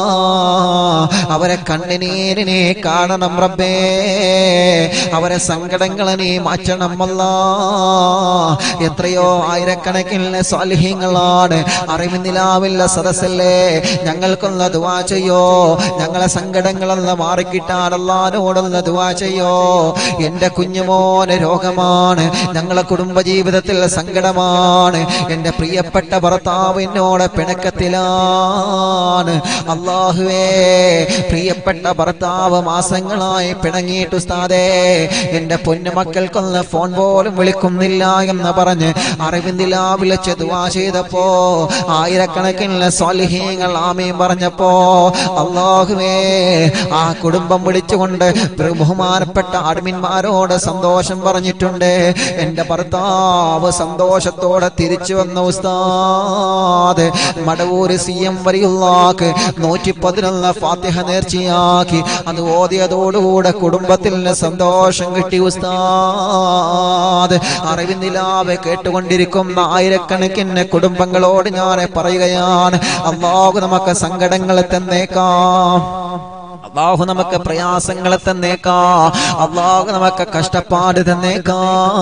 അവരെ കണ്ണുനീര് നീ കാണണം റബ്ബേ അവരെ സങ്കടങ്ങളെ നീ മാറ്റണം അല്ലാ എത്രയോ ആയിരക്കണക്കിന് സ്വാലിഹ്യങ്ങളാണ് അറിവിന്ദിലാവില്ല സദസ്സല്ലേ ഞങ്ങൾക്കൊന്ന് ദുവാ ചെയ്യോ ഞങ്ങളെ സങ്കടങ്ങളൊന്ന് മാറിക്കിട്ടാൻ അല്ലാനോടൊന്ന് ദുവാ ചെയ്യോ എന്റെ കുഞ്ഞുമോന് രോഗമാണ് ഞങ്ങളെ കുടുംബജീവിതത്തിൽ സങ്കടമാണ് എന്റെ പ്രിയപ്പെട്ട ഭർത്താവ് എന്നോട് പിണക്കത്തിലാണ് അള്ളാഹുവേ പ്രിയപ്പെട്ട ഭർത്താവ് മാസങ്ങളായി പിണങ്ങിയിട്ട് ഉസ്താദേ എന്റെ പൊന്നുമക്കൾക്കൊന്ന് ഫോൺ പോലും വിളിക്കുന്നില്ല എന്ന് പറഞ്ഞ് അറിവിന്ദില വിളിച്ച് ദുവാ ചെയ്തപ്പോ ആയിരക്കണക്കിന് സ്വാലിഹീങ്ങൾ ആമയും പറഞ്ഞപ്പോ അള്ളാഹുവേ ആ കുടുംബം വിളിച്ചുകൊണ്ട് ബഹുമാനപ്പെട്ട അഡ്മിന്മാരോട് സന്തോഷം പറഞ്ഞിട്ടുണ്ട് എന്റെ ഭർത്താവ് സന്തോഷത്തോടെ തിരിച്ചു വന്ന ഉസ്താദ് മടവൂര് സി എം വരിയുള്ളാക്ക് നൂറ്റി പതിനൊന്ന് ഫാത്തിഹ നേർച്ചയാക്കി അത് ഓതിയതോടുകൂടെ കുടുംബത്തിന് സന്തോഷം കിട്ടി ഉസ്താദ് അറിവിന്ദിലാവ് കേട്ടുകൊണ്ടിരിക്കുന്ന ആയിരക്കണക്കിന് കുടുംബങ്ങളോട് ഞാൻ പറയുകയാണ് അള്ളാഹു നമുക്ക് സങ്കടങ്ങൾ തന്നേക്കാം അള്ളാഹു നമുക്ക് പ്രയാസങ്ങൾ തന്നേക്കാ അള്ളാഹു നമുക്ക് കഷ്ടപ്പാട് തന്നേക്കാ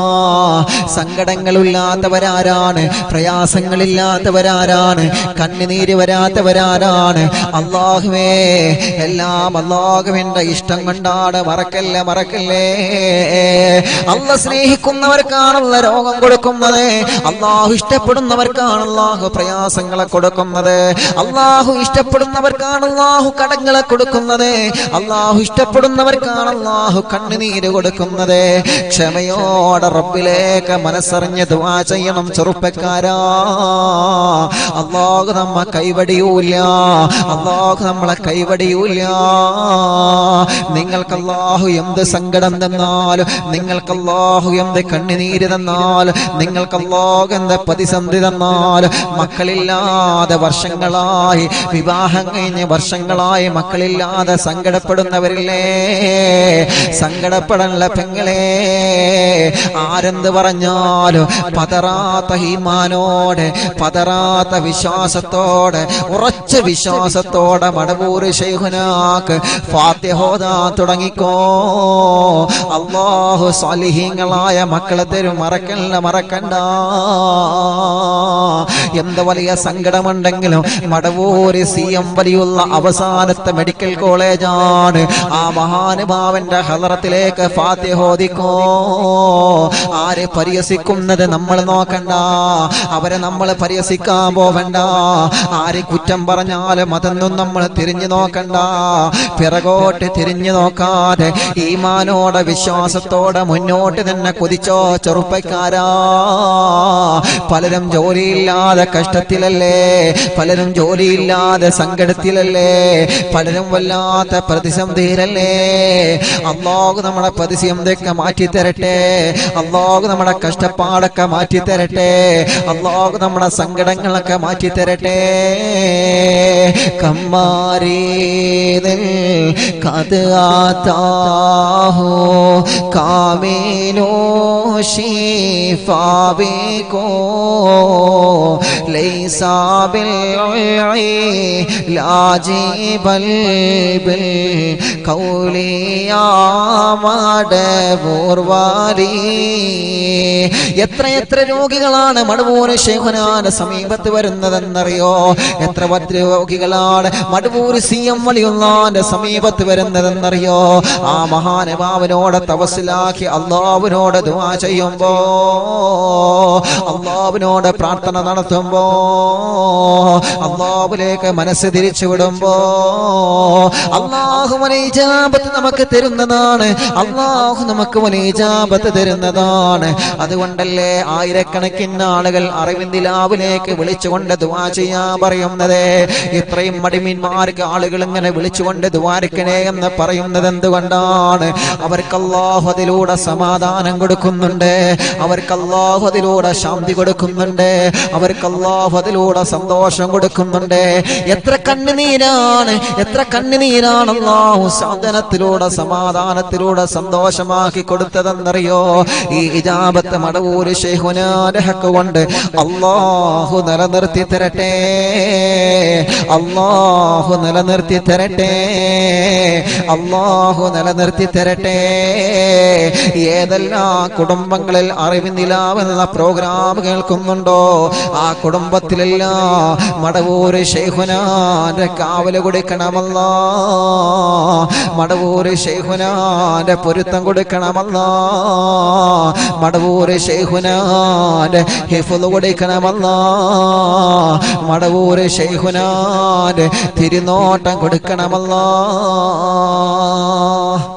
സങ്കടങ്ങളില്ലാത്തവരാരാണ് പ്രയാസങ്ങളില്ലാത്തവരാരാണ് കണ്ണുനീര് വരാത്തവരാരാണ് അള്ളാഹുവേ എല്ലാം അള്ളാഹുവിന്റെ ഇഷ്ടം കൊണ്ടാണ് മറക്കല്ലേ മറക്കല്ലേ അല്ല സ്നേഹിക്കുന്നവർക്കാണുള്ള രോഗം കൊടുക്കുന്നത് അള്ളാഹു ഇഷ്ടപ്പെടുന്നവർക്കാണ് അള്ളാഹു പ്രയാസങ്ങളെ കൊടുക്കുന്നത് അള്ളാഹു ഇഷ്ടപ്പെടുന്നവർക്കാണ് അള്ളാഹു കടങ്ങളെ കൊടുക്കുന്നത് അള്ളാഹു ഇഷ്ടപ്പെടുന്നവർക്കാണ് അള്ളാഹു കണ്ണുനീര് കൊടുക്കുന്നത് ക്ഷമയോടെ റബ്ബിലേക്ക് മനസ്സറിഞ്ഞ് ദുആ ചെയ്യണം ചെറുപ്പക്കാരാ അള്ളാഹു നമ്മ കൈവടിയൂല അള്ളാഹു നമ്മളെ കൈവടിയൂല നിങ്ങൾക്ക് അള്ളാഹു എന്ത് സങ്കടം തന്നാലും നിങ്ങൾക്ക് അള്ളാഹു എന്ത് കണ്ണുനീര് തന്നാലും നിങ്ങൾക്ക് അള്ളാഹു എന്ത് പ്രതിസന്ധി തന്നാലും മക്കളില്ലാതെ വർഷങ്ങളായി വിവാഹം കഴിഞ്ഞ് വർഷങ്ങളായി മക്കളില്ലാതെ സങ്കടപ്പെടുന്നവരില്ലേ സങ്കടപ്പെടല്ല പെങ്ങളെ ആരെന്ത് പറഞ്ഞാലും പതറാത്ത ഹീമാനോടെ പതറാത്ത വിശ്വാസത്തോടെ ഉറച്ച വിശ്വാസത്തോടെ മടവൂര് ശൈഹുനാക്ക് ഫാത്യഹോദാ തുടങ്ങിക്കോ അള്ളാഹു സാലിഹീങ്ങളായ മക്കളെ തരും മറക്കല്ല മറക്കണ്ട എന്ത് വലിയ സങ്കടമുണ്ടെങ്കിലും മടവൂര് സി എം വലിയുള്ള അവസാനത്തെ മെഡിക്കൽ കോളേജ് കോളേജാണ് ആ മഹാനുഭാവന്റെ ഹലറത്തിലേക്ക് ഫാത്യഹോദിക്കോ ആരെ പരിഹസിക്കുന്നത് നമ്മൾ നോക്കണ്ട അവരെ നമ്മൾ പരിഹസിക്കാൻ പോവണ്ട ആരെ കുറ്റം പറഞ്ഞാലും അതൊന്നും നമ്മൾ തിരിഞ്ഞു നോക്കണ്ട പിറകോട്ട് തിരിഞ്ഞു നോക്കാതെ ഈമാനോടെ വിശ്വാസത്തോടെ മുന്നോട്ട് തന്നെ കുതിച്ചോ ചെറുപ്പക്കാരാ പലരും ജോലിയില്ലാതെ കഷ്ടത്തിലല്ലേ പലരും ജോലിയില്ലാതെ സങ്കടത്തിലല്ലേ പലരും വല്ലാത്ത പ്രതിസന്ധിയിലല്ലേ അള്ളാഹു നമ്മുടെ പ്രതിസന്ധിയൊക്കെ മാറ്റി തരട്ടെ അള്ളാഹു നമ്മുടെ കഷ്ടപ്പാടൊക്കെ മാറ്റി തരട്ടെ അള്ളാഹു നമ്മുടെ സങ്കടങ്ങളൊക്കെ മാറ്റി തരട്ടെ കമ്മാരീതിൽ കത് ആത്താഹോ കാമീനോ ഷിഫാബി കോ ليس بالعلاج بل بالقول يا മടവൂർ വാലി എത്ര എത്ര രോഗികളാണ് മടവൂർ ശേഖനാന്റെ സമീപത്ത് വരുന്നതെന്നറിയോ എത്ര പത്ര രോഗികളാണ് മടവൂർ സി എം വലിയുള്ളാന്റെ സമീപത്ത് വരുന്നതെന്നറിയോ ആ മഹാനുഭാവനോട് തപസ്സിലാക്കി അള്ളാവിനോട് ദുവാ ചെയ്യുമ്പോ അള്ളാവിനോട് പ്രാർത്ഥന നടത്തുമ്പോ അള്ളാഹുലേക്ക് മനസ്സ് തിരിച്ചു വിടുമ്പോ അള്ളാഹു ഇജാബത്ത് നമുക്ക് തരുന്നതാണ് അള്ളാഹു നമുക്ക് ഇജാബത്ത് തരുന്നതാണ് അതുകൊണ്ടല്ലേ ആയിരക്കണക്കിന് ആളുകൾ അറിവിന്ദിലാവിലേക്ക് വിളിച്ചുകൊണ്ട് ദുവാ ചെയ്യാൻ പറയുന്നത് ഇത്രയും മടിമീന്മാർക്ക് ആളുകൾ ഇങ്ങനെ വിളിച്ചുകൊണ്ട് ദ്വാരക്കണേ എന്ന് പറയുന്നത് എന്തുകൊണ്ടാണ് അവർക്ക് അള്ളാഹു അതിലൂടെ സമാധാനം കൊടുക്കുന്നുണ്ട് അവർക്ക് അള്ളാഹു അതിലൂടെ ശാന്തി കൊടുക്കുന്നുണ്ട് അവർക്ക് അള്ളാഹു അതിലൂടെ സന്തോഷം കൊടുക്കുന്നുണ്ട് എത്ര കണ്ണുനീരാണ് എത്ര കണ്ണുനീരാണ് അള്ളാഹു സാധനത്തിലൂടെ സമാധാനത്തിലൂടെ സന്തോഷമാക്കി കൊടുത്തതെന്നറിയോ ഈ ഇജാബത്ത് മടവൂര് ഷെയ്ഹുനാന്റെ ഹക്ക് കൊണ്ട് അള്ളാഹു നിലനിർത്തി തരട്ടെ അള്ളാഹു നിലനിർത്തി തരട്ടെ അള്ളാഹു നിലനിർത്തി തരട്ടെ ഏതെല്ലാം കുടുംബങ്ങളിൽ അറിവ് നിലാവെന്ന പ്രോഗ്രാം കേൾക്കുന്നുണ്ടോ ആ കുടുംബത്തിലെല്ലാം മടവൂര് ഷെയ്ഹുനാന്റെ കാവല് കൊടുക്കണമല്ല മടവൂര് ഷെയ്ഹുനാന്റെ പൊരുത്തം കൊടുക്കണമല്ല മടവൂര് ഷെയ്ഹുനാന്റെ ഹിഫുല് കൊടുക്കണമല്ല മടവൂര് ഷെയ്ഹുനാന്റെ തിരുനോട്ടം കൊടുക്കണമല്ല